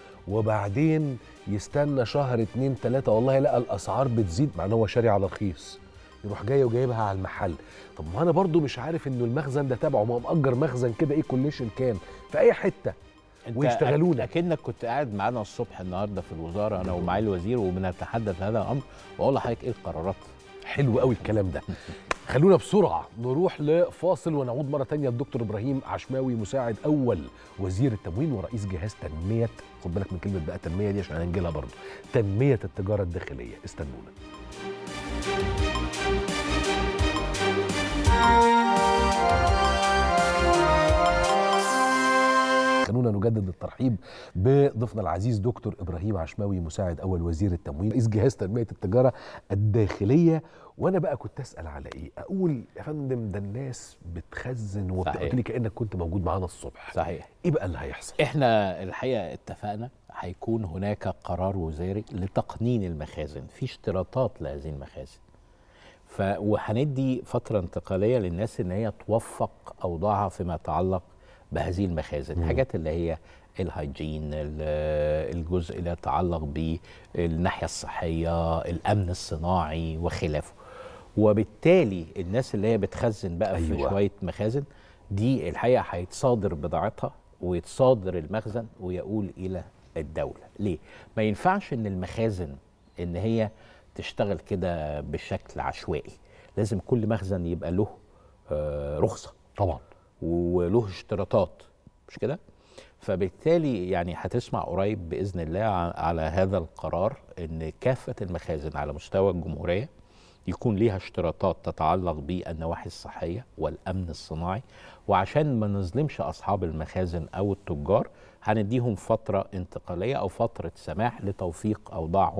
وبعدين يستنى شهر اتنين تلاته والله لقى الاسعار بتزيد مع ان هو شاري على رخيص يروح جاي وجايبها على المحل طب ما انا برضو مش عارف انه المخزن ده تبعه ما هو مأجر مخزن كده ايه كوليشن كان في اي حته انت ويشتغلونا. اكنك كنت قاعد معانا الصبح النهارده في الوزاره انا ومعالي الوزير وبنتحدث في هذا الامر واقول لحضرتك ايه القرارات حلو قوي الكلام ده خلونا بسرعه نروح لفاصل ونعود مره تانية الدكتور ابراهيم عشماوي مساعد اول وزير التموين ورئيس جهاز تنميه خد بالك من كلمه بقى تنميه دي عشان هنجيلها برضه تنميه التجاره الداخليه استنونا خلونا نجدد الترحيب بضيفنا العزيز دكتور ابراهيم عشماوي مساعد اول وزير التموين رئيس جهاز تنميه التجاره الداخليه وانا بقى كنت اسال على ايه اقول يا فندم ده الناس بتخزن وبتاع صحيح. قلت لي كانك كنت موجود معانا الصبح صحيح ايه بقى اللي هيحصل احنا الحقيقه اتفقنا هيكون هناك قرار وزاري لتقنين المخازن في اشتراطات لهذه المخازن ف وهندي فتره انتقاليه للناس ان هي توفق اوضاعها فيما يتعلق بهذه المخازن الحاجات اللي هي الهيجين ال- الجزء اللي يتعلق بالناحيه الصحيه الامن الصناعي وخلافه وبالتالي الناس اللي هي بتخزن بقى أيوة. في أيوة. شويه مخازن دي الحقيقه هيتصادر بضاعتها ويتصادر المخزن ويقول الى الدوله ليه ما ينفعش ان المخازن ان هي تشتغل كده بشكل عشوائي لازم كل مخزن يبقى له آه، رخصه طبعا وله اشتراطات مش كده فبالتالي يعني هتسمع قريب باذن الله ع- على هذا القرار ان كافه المخازن على مستوى الجمهوريه يكون ليها اشتراطات تتعلق بالنواحي الصحيه والامن الصناعي وعشان ما نظلمش اصحاب المخازن او التجار هنديهم فتره انتقاليه او فتره سماح لتوفيق اوضاعهم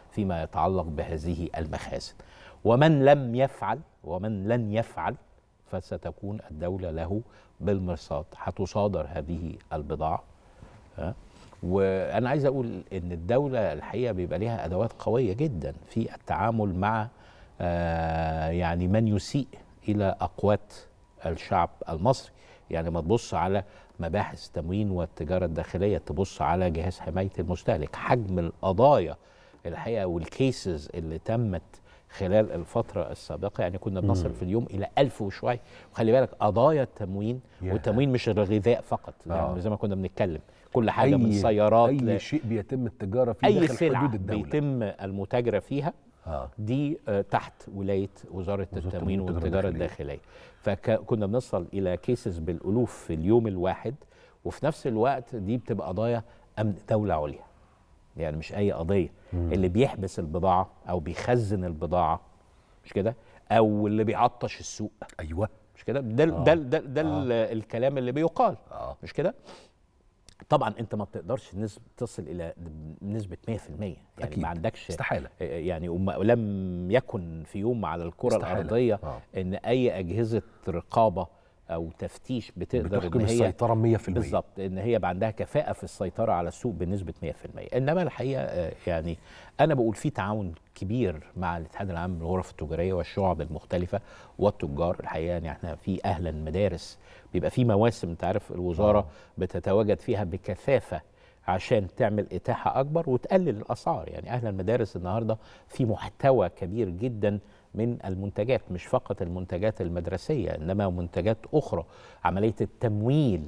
فيما يتعلق بهذه المخازن ومن لم يفعل ومن لن يفعل فستكون الدولة له بالمرصاد هتصادر هذه البضاعة ها؟ وأنا عايز أقول إن الدولة الحقيقة بيبقى لها أدوات قوية جدا في التعامل مع آه يعني من يسيء إلى أقوات الشعب المصري يعني ما تبص على مباحث التموين والتجارة الداخلية تبص على جهاز حماية المستهلك حجم القضايا الحقيقة والكيسز اللي تمت خلال الفترة السابقة يعني كنا بنصل في اليوم إلى ألف وشوية وخلي بالك قضايا التموين ياه. والتموين مش الغذاء فقط آه. يعني زي ما كنا بنتكلم كل حاجة من سيارات اي ل- شيء بيتم التجاره فيه أي داخل سلعة حدود الدوله بيتم المتاجرة فيها اه دي آه، تحت ولايه وزاره وزارة التموين التموين والتجاره الداخلية. الداخليه فكنا بنصل الى كيسز بالالوف في اليوم الواحد وفي نفس الوقت دي بتبقى قضايا امن دوله عليا يعني مش اي قضيه اللي بيحبس البضاعه او بيخزن البضاعه مش كده او اللي بيعطش السوق ايوه مش كده ده آه. ده ده, ده ال- الكلام اللي بيقال اه مش كده طبعا انت ما بتقدرش نسبة تصل الى نسبه 100% يعني أكيد. ما عندكش استحاله يعني وما- ولم يكن في يوم على الكره استحالة. الارضيه آه. ان اي اجهزه رقابه او تفتيش بتقدر بتحكم ان هي السيطره 100% بالظبط ان هي يبقى عندها كفاءه في السيطره على السوق بنسبه 100% انما الحقيقه آه، يعني انا بقول في تعاون كبير مع الاتحاد العام للغرف التجاريه والشعب المختلفه والتجار الحقيقه يعني احنا في اهلا مدارس بيبقى في مواسم انت عارف الوزاره آه. بتتواجد فيها بكثافه عشان تعمل اتاحه اكبر وتقلل الاسعار يعني اهل المدارس النهارده في محتوى كبير جدا من المنتجات مش فقط المنتجات المدرسيه انما منتجات اخرى عمليه التمويل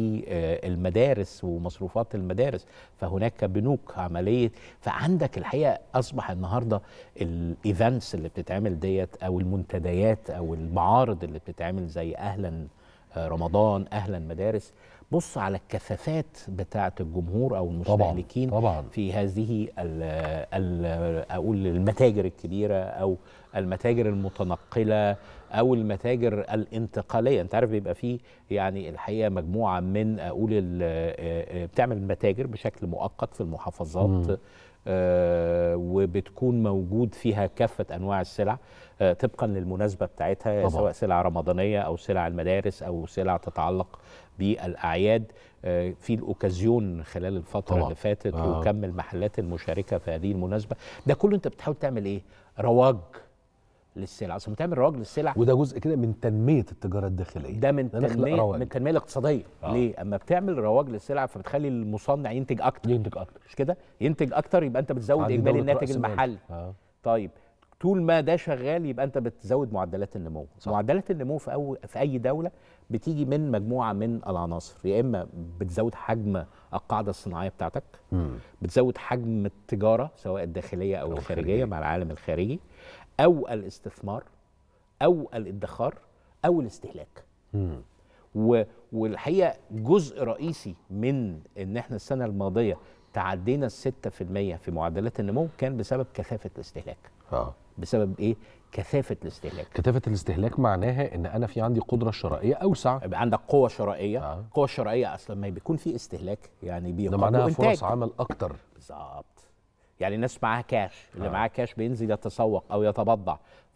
للمدارس ومصروفات المدارس فهناك بنوك عمليه فعندك الحقيقه اصبح النهارده الايفنتس اللي بتتعمل ديت او المنتديات او المعارض اللي بتتعمل زي اهلا آه، رمضان اهلا مدارس بص على الكثافات بتاعه الجمهور او المستهلكين طبعا في هذه ال ال اقول المتاجر الكبيره او المتاجر المتنقله او المتاجر الانتقاليه انت عارف بيبقى فيه يعني الحقيقه مجموعه من اقول ال- آه، آه، بتعمل متاجر بشكل مؤقت في المحافظات مم. آه، وبتكون موجود فيها كافه انواع السلع آه، طبقا للمناسبه بتاعتها طبعاً. سواء سلع رمضانيه او سلع المدارس او سلع تتعلق بالاعياد آه، في الاوكازيون خلال الفتره طبعاً. اللي فاتت آه. وكم المحلات المشاركه في هذه المناسبه ده كله انت بتحاول تعمل ايه رواج للسلع اصل بتعمل رواج للسلع وده جزء كده من تنميه التجاره الداخليه ده من ده نخلق التنميه رواج. من التنميه الاقتصاديه آه. ليه اما بتعمل رواج للسلع فبتخلي المصنع ينتج اكتر ينتج اكتر مش كده ينتج اكتر يبقى انت بتزود عندي اجمالي دولة الناتج رأس مال. المحلي آه. طيب طول ما ده شغال يبقى انت بتزود معدلات النمو صح. معدلات النمو في أو في اي دوله بتيجي من مجموعه من العناصر يا اما بتزود حجم القاعده الصناعيه بتاعتك مم. بتزود حجم التجاره سواء الداخليه او أو الخارجيه الخارجية. مع العالم الخارجي او الاستثمار او الادخار او الاستهلاك مم. و- والحقيقه جزء رئيسي من ان احنا السنه الماضيه تعدينا الستة في المية في معدلات النمو كان بسبب كثافة الاستهلاك اه بسبب ايه؟ كثافة الاستهلاك كثافه الاستهلاك معناها ان انا في عندي قدره شرائيه اوسع يبقى عندك قوة شرائية آه. القوة الشرائية أصلا ما بيكون في استهلاك يعني ده بيقابله معناها إنتاج فرص عمل اكتر بالظبط يعني الناس معاها كاش اللي آه. معاه كاش بينزل يتسوق او يتبضع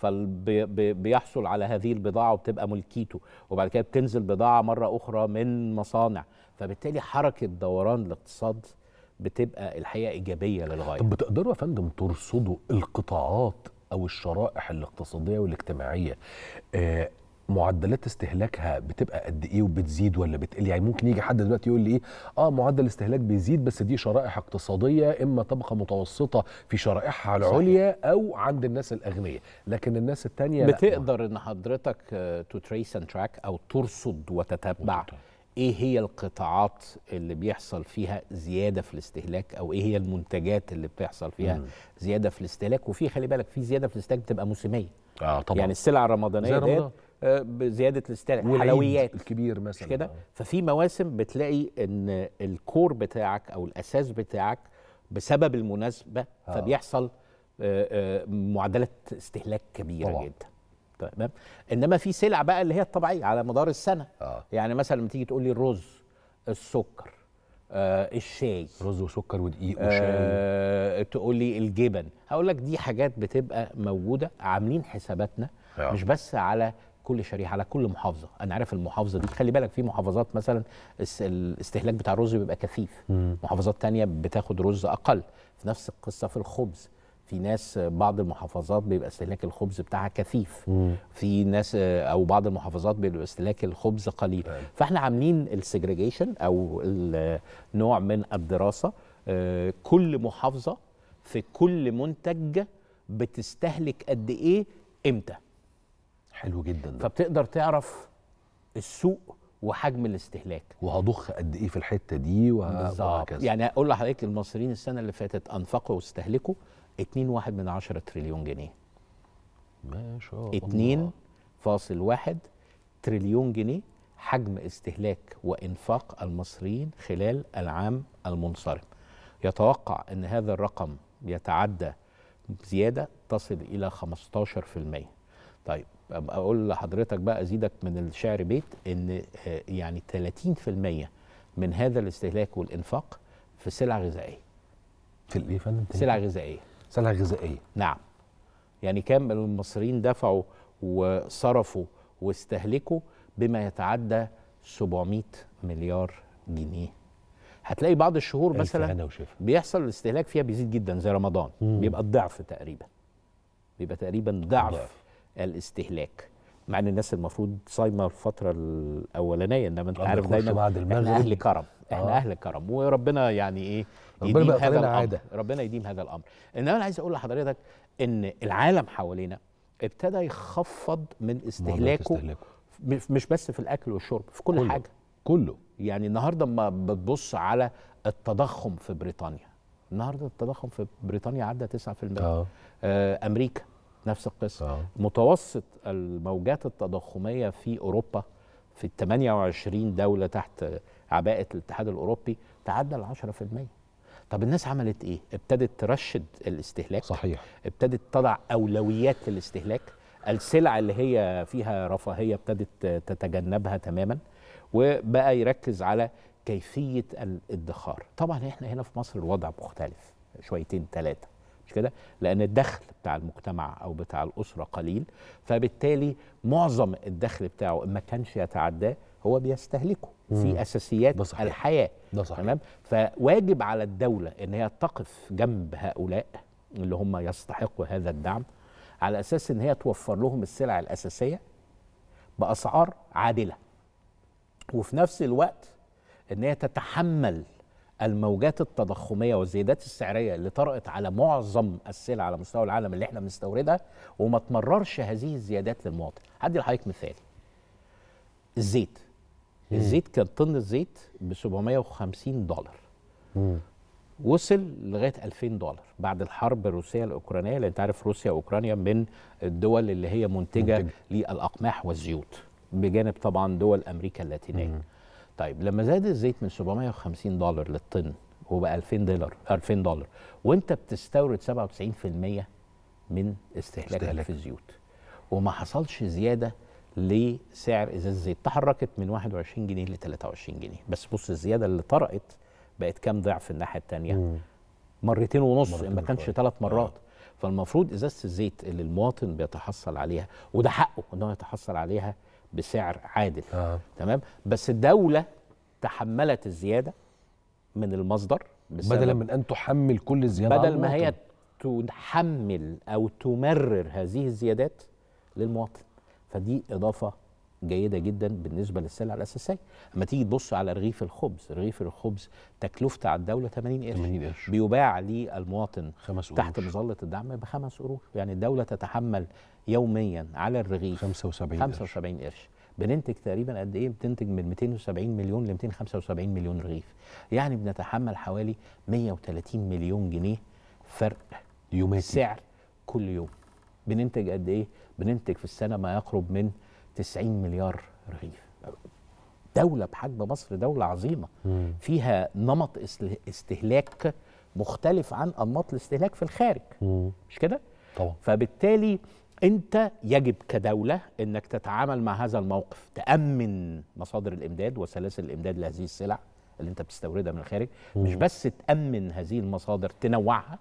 فبيحصل على هذه البضاعه وبتبقى ملكيته وبعد كده بتنزل بضاعه مره اخرى من مصانع فبالتالي حركه دوران الاقتصاد بتبقى الحقيقه ايجابيه للغايه طب بتقدروا يا فندم ترصدوا القطاعات او الشرائح الاقتصاديه والاجتماعيه آه معدلات استهلاكها بتبقى قد ايه وبتزيد ولا بتقل يعني ممكن يجي حد دلوقتي يقول لي ايه اه معدل الاستهلاك بيزيد بس دي شرائح اقتصاديه اما طبقه متوسطه في شرائحها العليا او عند الناس الاغنياء لكن الناس التانية لا. بتقدر ان حضرتك تو تريس اند تراك او ترصد وتتبع وتتبع. ايه هي القطاعات اللي بيحصل فيها زياده في الاستهلاك او ايه هي المنتجات اللي بتحصل فيها مم. زياده في الاستهلاك وفي خلي بالك في زياده في الاستهلاك بتبقى موسميه اه طبعا يعني السلع الرمضانيه زي ديت رمضان. آه، بزياده الاستهلاك والعيد حلويات الكبير مش مثلا كده آه. ففي مواسم بتلاقي ان الكور بتاعك او الاساس بتاعك بسبب المناسبه آه. فبيحصل آه، آه، معدلات استهلاك كبيره طبعاً. جدا تمام انما في سلع بقى اللي هي الطبيعيه على مدار السنه اه يعني مثلا لما تيجي تقول لي الرز السكر آه الشاي رز وسكر ودقيق وشاي آه تقول لي الجبن هقول لك دي حاجات بتبقى موجوده عاملين حساباتنا آه. مش بس على كل شريحه على كل محافظه انا عارف المحافظه دي خلي بالك في محافظات مثلا الس- الاستهلاك بتاع الرز بيبقى كثيف محافظات تانية بتاخد رز اقل في نفس القصه في الخبز في ناس آه، بعض المحافظات بيبقى استهلاك الخبز بتاعها كثيف في ناس آه، او بعض المحافظات بيبقى استهلاك الخبز قليل فاحنا عاملين السيجريجيشن او ال- نوع من الدراسه آه، كل محافظه في كل منتج بتستهلك قد ايه امتى حلو جدا ده فبتقدر تعرف السوق وحجم الاستهلاك وهضخ قد ايه في الحته دي وه- بالظبط وهكذا يعني اقول لحضرتك المصريين السنه اللي فاتت انفقوا واستهلكوا 2.1 من عشرة تريليون جنيه ما شاء الله 2.1 تريليون جنيه حجم استهلاك وانفاق المصريين خلال العام المنصرم يتوقع ان هذا الرقم يتعدى زياده تصل الى 15% طيب أبقى اقول لحضرتك بقى ازيدك من الشعر بيت ان آه، يعني 30% من هذا الاستهلاك والانفاق في سلع غذائيه في الايه يا فندم تاني؟ سلع غذائيه سلع غذائيه نعم يعني كم المصريين دفعوا وصرفوا واستهلكوا بما يتعدى 700 مليار جنيه هتلاقي بعض الشهور ألف مثلا هنا وشفا بيحصل الاستهلاك فيها بيزيد جدا زي رمضان مم. بيبقى الضعف تقريبا بيبقى تقريبا ضعف ضعف. الاستهلاك مع ان الناس المفروض صايمه الفتره الاولانيه انما انت آه، عارف بيخش دايما بعد احنا المغرب. اهل كرم احنا آه. اهل كرم وربنا يعني ايه ربنا يديم بقى هذا خلينا الامر عادة. ربنا يديم هذا الامر انما انا عايز اقول لحضرتك ان العالم حوالينا ابتدى يخفض من معدلات استهلاكه استهلاكه. مش مش بس في الاكل والشرب في كل كله. حاجه كله يعني النهارده ما بتبص على التضخم في بريطانيا النهارده التضخم في بريطانيا عدى 9% اه آه امريكا نفس القصه اه متوسط الموجات التضخميه في اوروبا في ال 28 دوله تحت عباءه الاتحاد الاوروبي تعدى ال 10% طب الناس عملت ايه؟ ابتدت ترشد الاستهلاك صحيح ابتدت تضع اولويات للاستهلاك السلع اللي هي فيها رفاهيه ابتدت تتجنبها تماما وبقى يركز على كيفيه الادخار طبعا احنا هنا في مصر الوضع مختلف شويتين ثلاثه مش كده لان الدخل بتاع المجتمع او بتاع الاسره قليل فبالتالي معظم الدخل بتاعه إن ما كانش يتعداه هو بيستهلكه في اساسيات ده صحيح. الحياه ده صحيح تمام فواجب على الدولة ان هي تقف جنب هؤلاء اللي هم يستحقوا هذا الدعم على اساس ان هي توفر لهم السلع الاساسية باسعار عادلة وفي نفس الوقت ان هي تتحمل الموجات التضخمية والزيادات السعرية اللي طرأت على معظم السلع على مستوى العالم اللي احنا بنستوردها وما تمررش هذه الزيادات للمواطن هدي لحضرتك مثال الزيت الزيت كان طن الزيت ب 750 دولار مم. وصل لغايه 2000 دولار بعد الحرب الروسيه الاوكرانيه لان انت عارف روسيا واوكرانيا من الدول اللي هي منتجه منتجة. للاقماح والزيوت بجانب طبعا دول امريكا اللاتينيه طيب لما زاد الزيت من 750 دولار للطن وبقى 2000 دولار 2000 دولار وانت بتستورد 97% من استهلاكك استهلاك. في الزيوت وما حصلش زياده لسعر ازاز الزيت تحركت من 21 جنيه ل 23 جنيه بس بص الزياده اللي طرأت بقت كام ضعف الناحيه الثانيه مم. مرتين ونص مرتين ان ما كانش وشوية. ثلاث مرات فالمفروض ازازه الزيت اللي المواطن بيتحصل عليها وده حقه ان هو يتحصل عليها بسعر عادل اه تمام بس الدوله تحملت الزياده من المصدر بسبب بدلا من ان تحمل كل الزياده على بدل ما هي المواطن. تحمل او تمرر هذه الزيادات للمواطن فدي اضافه جيده جدا بالنسبه للسلع الاساسيه اما تيجي تبص على رغيف الخبز رغيف الخبز تكلفته على الدوله 80 قرش 80 قرش بيباع للمواطن خمس تحت قروش. مظله الدعم بخمس قروش يعني الدوله تتحمل يوميا على الرغيف 75 قرش 75 قرش بننتج تقريبا قد ايه بتنتج من 270 مليون ل 275 مليون رغيف يعني بنتحمل حوالي 130 مليون جنيه فرق يوماتي سعر كل يوم بننتج قد ايه بننتج في السنه ما يقرب من 90 مليار رغيف دولة بحجم مصر دولة عظيمة مم. فيها نمط است- استهلاك مختلف عن أنماط الاستهلاك في الخارج مم. مش كده؟ طبعا فبالتالي انت يجب كدوله انك تتعامل مع هذا الموقف تامن مصادر الامداد وسلاسل الامداد لهذه السلع اللي انت بتستوردها من الخارج مش بس تامن هذه المصادر تنوعها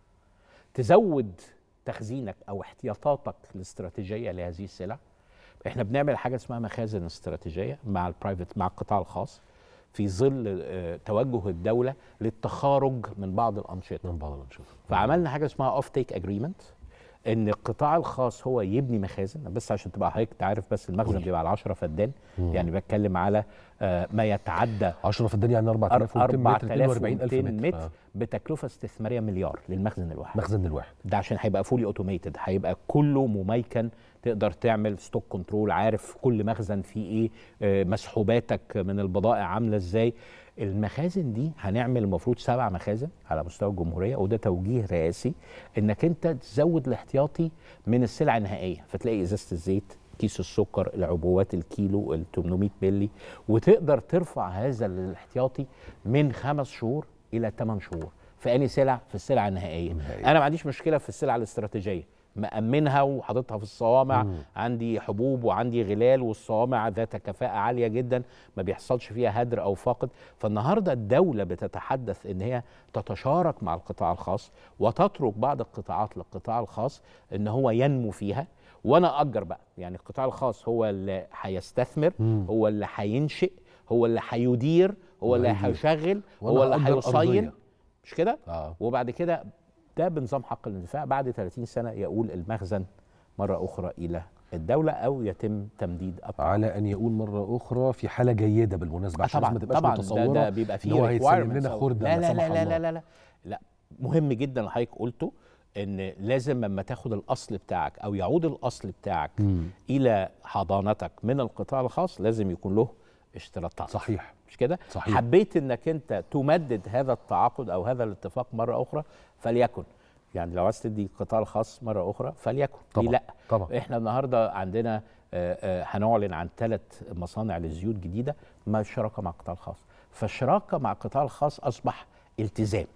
تزود تخزينك او احتياطاتك الاستراتيجيه لهذه السلع احنا بنعمل حاجه اسمها مخازن استراتيجيه مع البرايفت مع القطاع الخاص في ظل آه، توجه الدوله للتخارج من بعض الانشطه من بعض الانشطه فعملنا حاجه اسمها اوف تيك اجريمنت ان القطاع الخاص هو يبني مخازن بس عشان تبقى حضرتك تعرف بس المخزن بيبقى على 10 فدان يعني بتكلم على آه، ما يتعدى 10 فدان يعني 4200 متر 42000 4200 متر متر آه. بتكلفه استثماريه مليار للمخزن الواحد مخزن الواحد ده عشان هيبقى فولي اوتوميتد هيبقى كله مميكن تقدر تعمل ستوك كنترول عارف كل مخزن فيه ايه آه، مسحوباتك من البضائع عامله ازاي المخازن دي هنعمل المفروض سبع مخازن على مستوى الجمهوريه وده توجيه رئاسي انك انت تزود الاحتياطي من السلع النهائيه فتلاقي ازازه الزيت كيس السكر العبوات الكيلو ال 800 ملي وتقدر ترفع هذا الاحتياطي من خمس شهور الى 8 شهور في اني سلع في السلع النهائيه النهائية. انا ما عنديش مشكله في السلع الاستراتيجيه مأمنها وحاططها في الصوامع مم. عندي حبوب وعندي غلال والصوامع ذات كفاءة عالية جدا ما بيحصلش فيها هدر أو فاقد فالنهاردة الدولة بتتحدث إن هي تتشارك مع القطاع الخاص وتترك بعض القطاعات للقطاع الخاص إن هو ينمو فيها وانا اجر بقى يعني القطاع الخاص هو اللي هيستثمر مم. هو اللي هينشئ هو اللي هيدير هو اللي وهيدير. هيشغل وأنا هو اللي هأجر هيصين أرضية. مش كده اه وبعد كده ده بنظام حق الانتفاع بعد 30 سنه يقول المخزن مره اخرى الى الدوله او يتم تمديد الطاقه على ان يقول مره اخرى في حاله جيده بالمناسبه آه عشان طبعا الناس ما تبقاش طبعا متصوره ده, ده بيبقى فيه إن هو هيتسلم requirements لنا أو- خرده لا لا لا سمح لا لا, الله. لا لا لا لا مهم جدا اللي حضرتك قلته ان لازم لما تاخد الاصل بتاعك او يعود الاصل بتاعك مم. الى حضانتك من القطاع الخاص لازم يكون له اشتراطات صحيح مش كده صحيح. حبيت انك انت تمدد هذا التعاقد او هذا الاتفاق مره اخرى فليكن يعني لو عايز تدي القطاع الخاص مره اخرى فليكن طبعا ليه لا طبعا احنا النهارده عندنا آه، آه، هنعلن عن ثلاث مصانع للزيوت جديده مع الشراكه مع القطاع الخاص فالشراكه مع القطاع الخاص اصبح التزام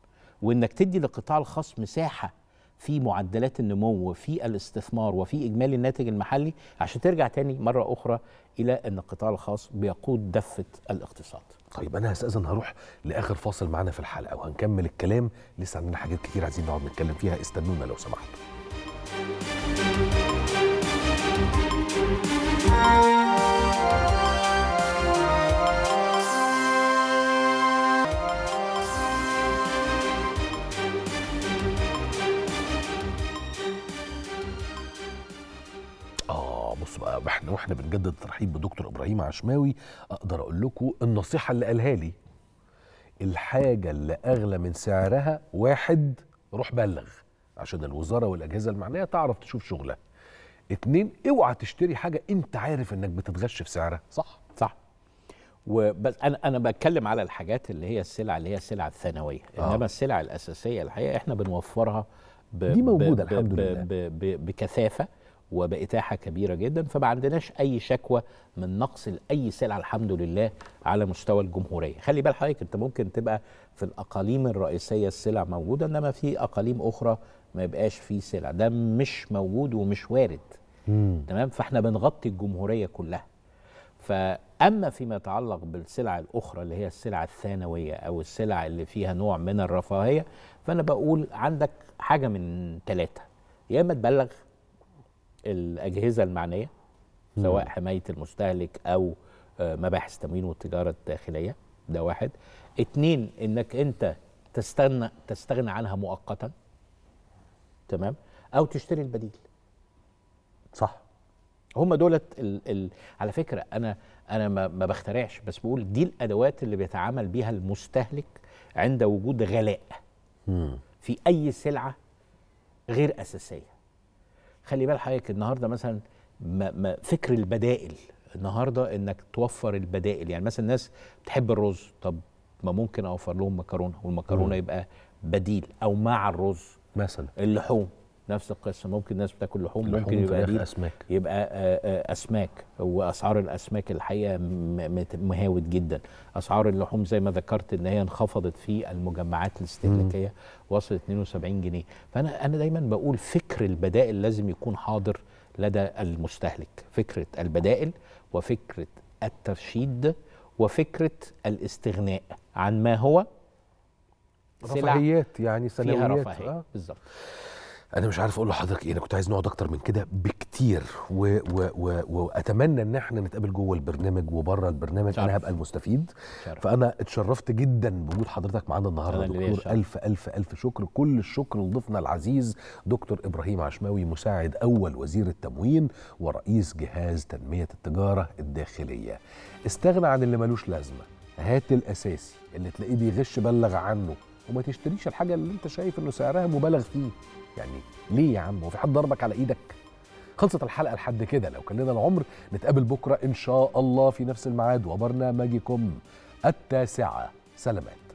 وانك تدي للقطاع الخاص مساحه في معدلات النمو وفي الاستثمار وفي اجمالي الناتج المحلي عشان ترجع تاني مره اخرى الى ان القطاع الخاص بيقود دفه الاقتصاد طيب انا هستاذن هروح لاخر فاصل معانا في الحلقه وهنكمل الكلام لسه عندنا حاجات كتير عايزين نقعد نتكلم فيها استنونا لو سمحتوا اه بص بقى احنا واحنا بنجدد الترحيب بدكتور ابراهيم عشماوي اقدر اقول لكم النصيحه اللي قالها لي الحاجه اللي اغلى من سعرها واحد روح بلغ عشان الوزاره والاجهزه المعنيه تعرف تشوف شغلها اتنين اوعى تشتري حاجه انت عارف انك بتتغش في سعرها صح صح وبس انا انا بتكلم على الحاجات اللي هي السلع اللي هي السلع الثانويه آه. انما السلع الاساسيه الحقيقه احنا بنوفرها ب دي موجودة ب الحمد ب لله. ب ب بكثافه وباتاحه كبيره جدا فما عندناش اي شكوى من نقص لاي سلعه الحمد لله على مستوى الجمهوريه خلي بال حضرتك انت ممكن تبقى في الاقاليم الرئيسيه السلع موجوده انما في اقاليم اخرى ما يبقاش فيه سلع ده مش موجود ومش وارد مم. تمام فاحنا بنغطي الجمهوريه كلها فاما فيما يتعلق بالسلع الاخرى اللي هي السلع الثانويه او السلع اللي فيها نوع من الرفاهيه فانا بقول عندك حاجه من ثلاثه يا اما تبلغ الاجهزه المعنيه سواء حمايه المستهلك او آه، مباحث التموين والتجاره الداخليه ده واحد اتنين انك انت تستغنى تستغنى عنها مؤقتا تمام او تشتري البديل صح هم دولت ال ال على فكره انا انا ما, ما بخترعش بس بقول دي الادوات اللي بيتعامل بيها المستهلك عند وجود غلاء مم. في اي سلعه غير اساسيه خلي بال حضرتك النهارده مثلا ما ما فكر البدائل النهارده انك توفر البدائل يعني مثلا الناس بتحب الرز طب ما ممكن اوفر لهم مكرونه والمكرونه مم. يبقى بديل او مع الرز مثلا اللحوم نفس القصه ممكن الناس بتاكل لحوم ممكن اللحوم يبقى فراخ بديل اسماك يبقى آه، آه، اسماك واسعار الاسماك الحقيقه م- مت- مهاوت جدا اسعار اللحوم زي ما ذكرت ان هي انخفضت في المجمعات الاستهلاكيه وصلت 72 جنيه فانا انا دايما بقول فكر البدائل لازم يكون حاضر لدى المستهلك فكره البدائل وفكره الترشيد وفكره الاستغناء عن ما هو سلع رفاهيات يعني فيها سنويات رفاهيه آه. بالظبط انا مش عارف اقول لحضرتك ايه انا كنت عايز نقعد اكتر من كده بكتير و و و واتمنى ان احنا نتقابل جوه البرنامج وبره البرنامج شرف. انا هبقى المستفيد شرف. فانا اتشرفت جدا بوجود حضرتك معانا النهارده أنا اللي ليا دكتور الشرف. الف الف الف شكر كل الشكر لضيفنا العزيز دكتور ابراهيم عشماوي مساعد اول وزير التموين ورئيس جهاز تنميه التجاره الداخليه استغنى عن اللي ملوش لازمه هات الاساسي اللي تلاقيه بيغش بلغ عنه وما تشتريش الحاجه اللي انت شايف انه سعرها مبالغ فيه يعني ليه يا عم هو في حد ضربك على ايدك خلصت الحلقه لحد كده لو كان لنا العمر نتقابل بكره ان شاء الله في نفس الميعاد وبرنامجكم التاسعه سلامات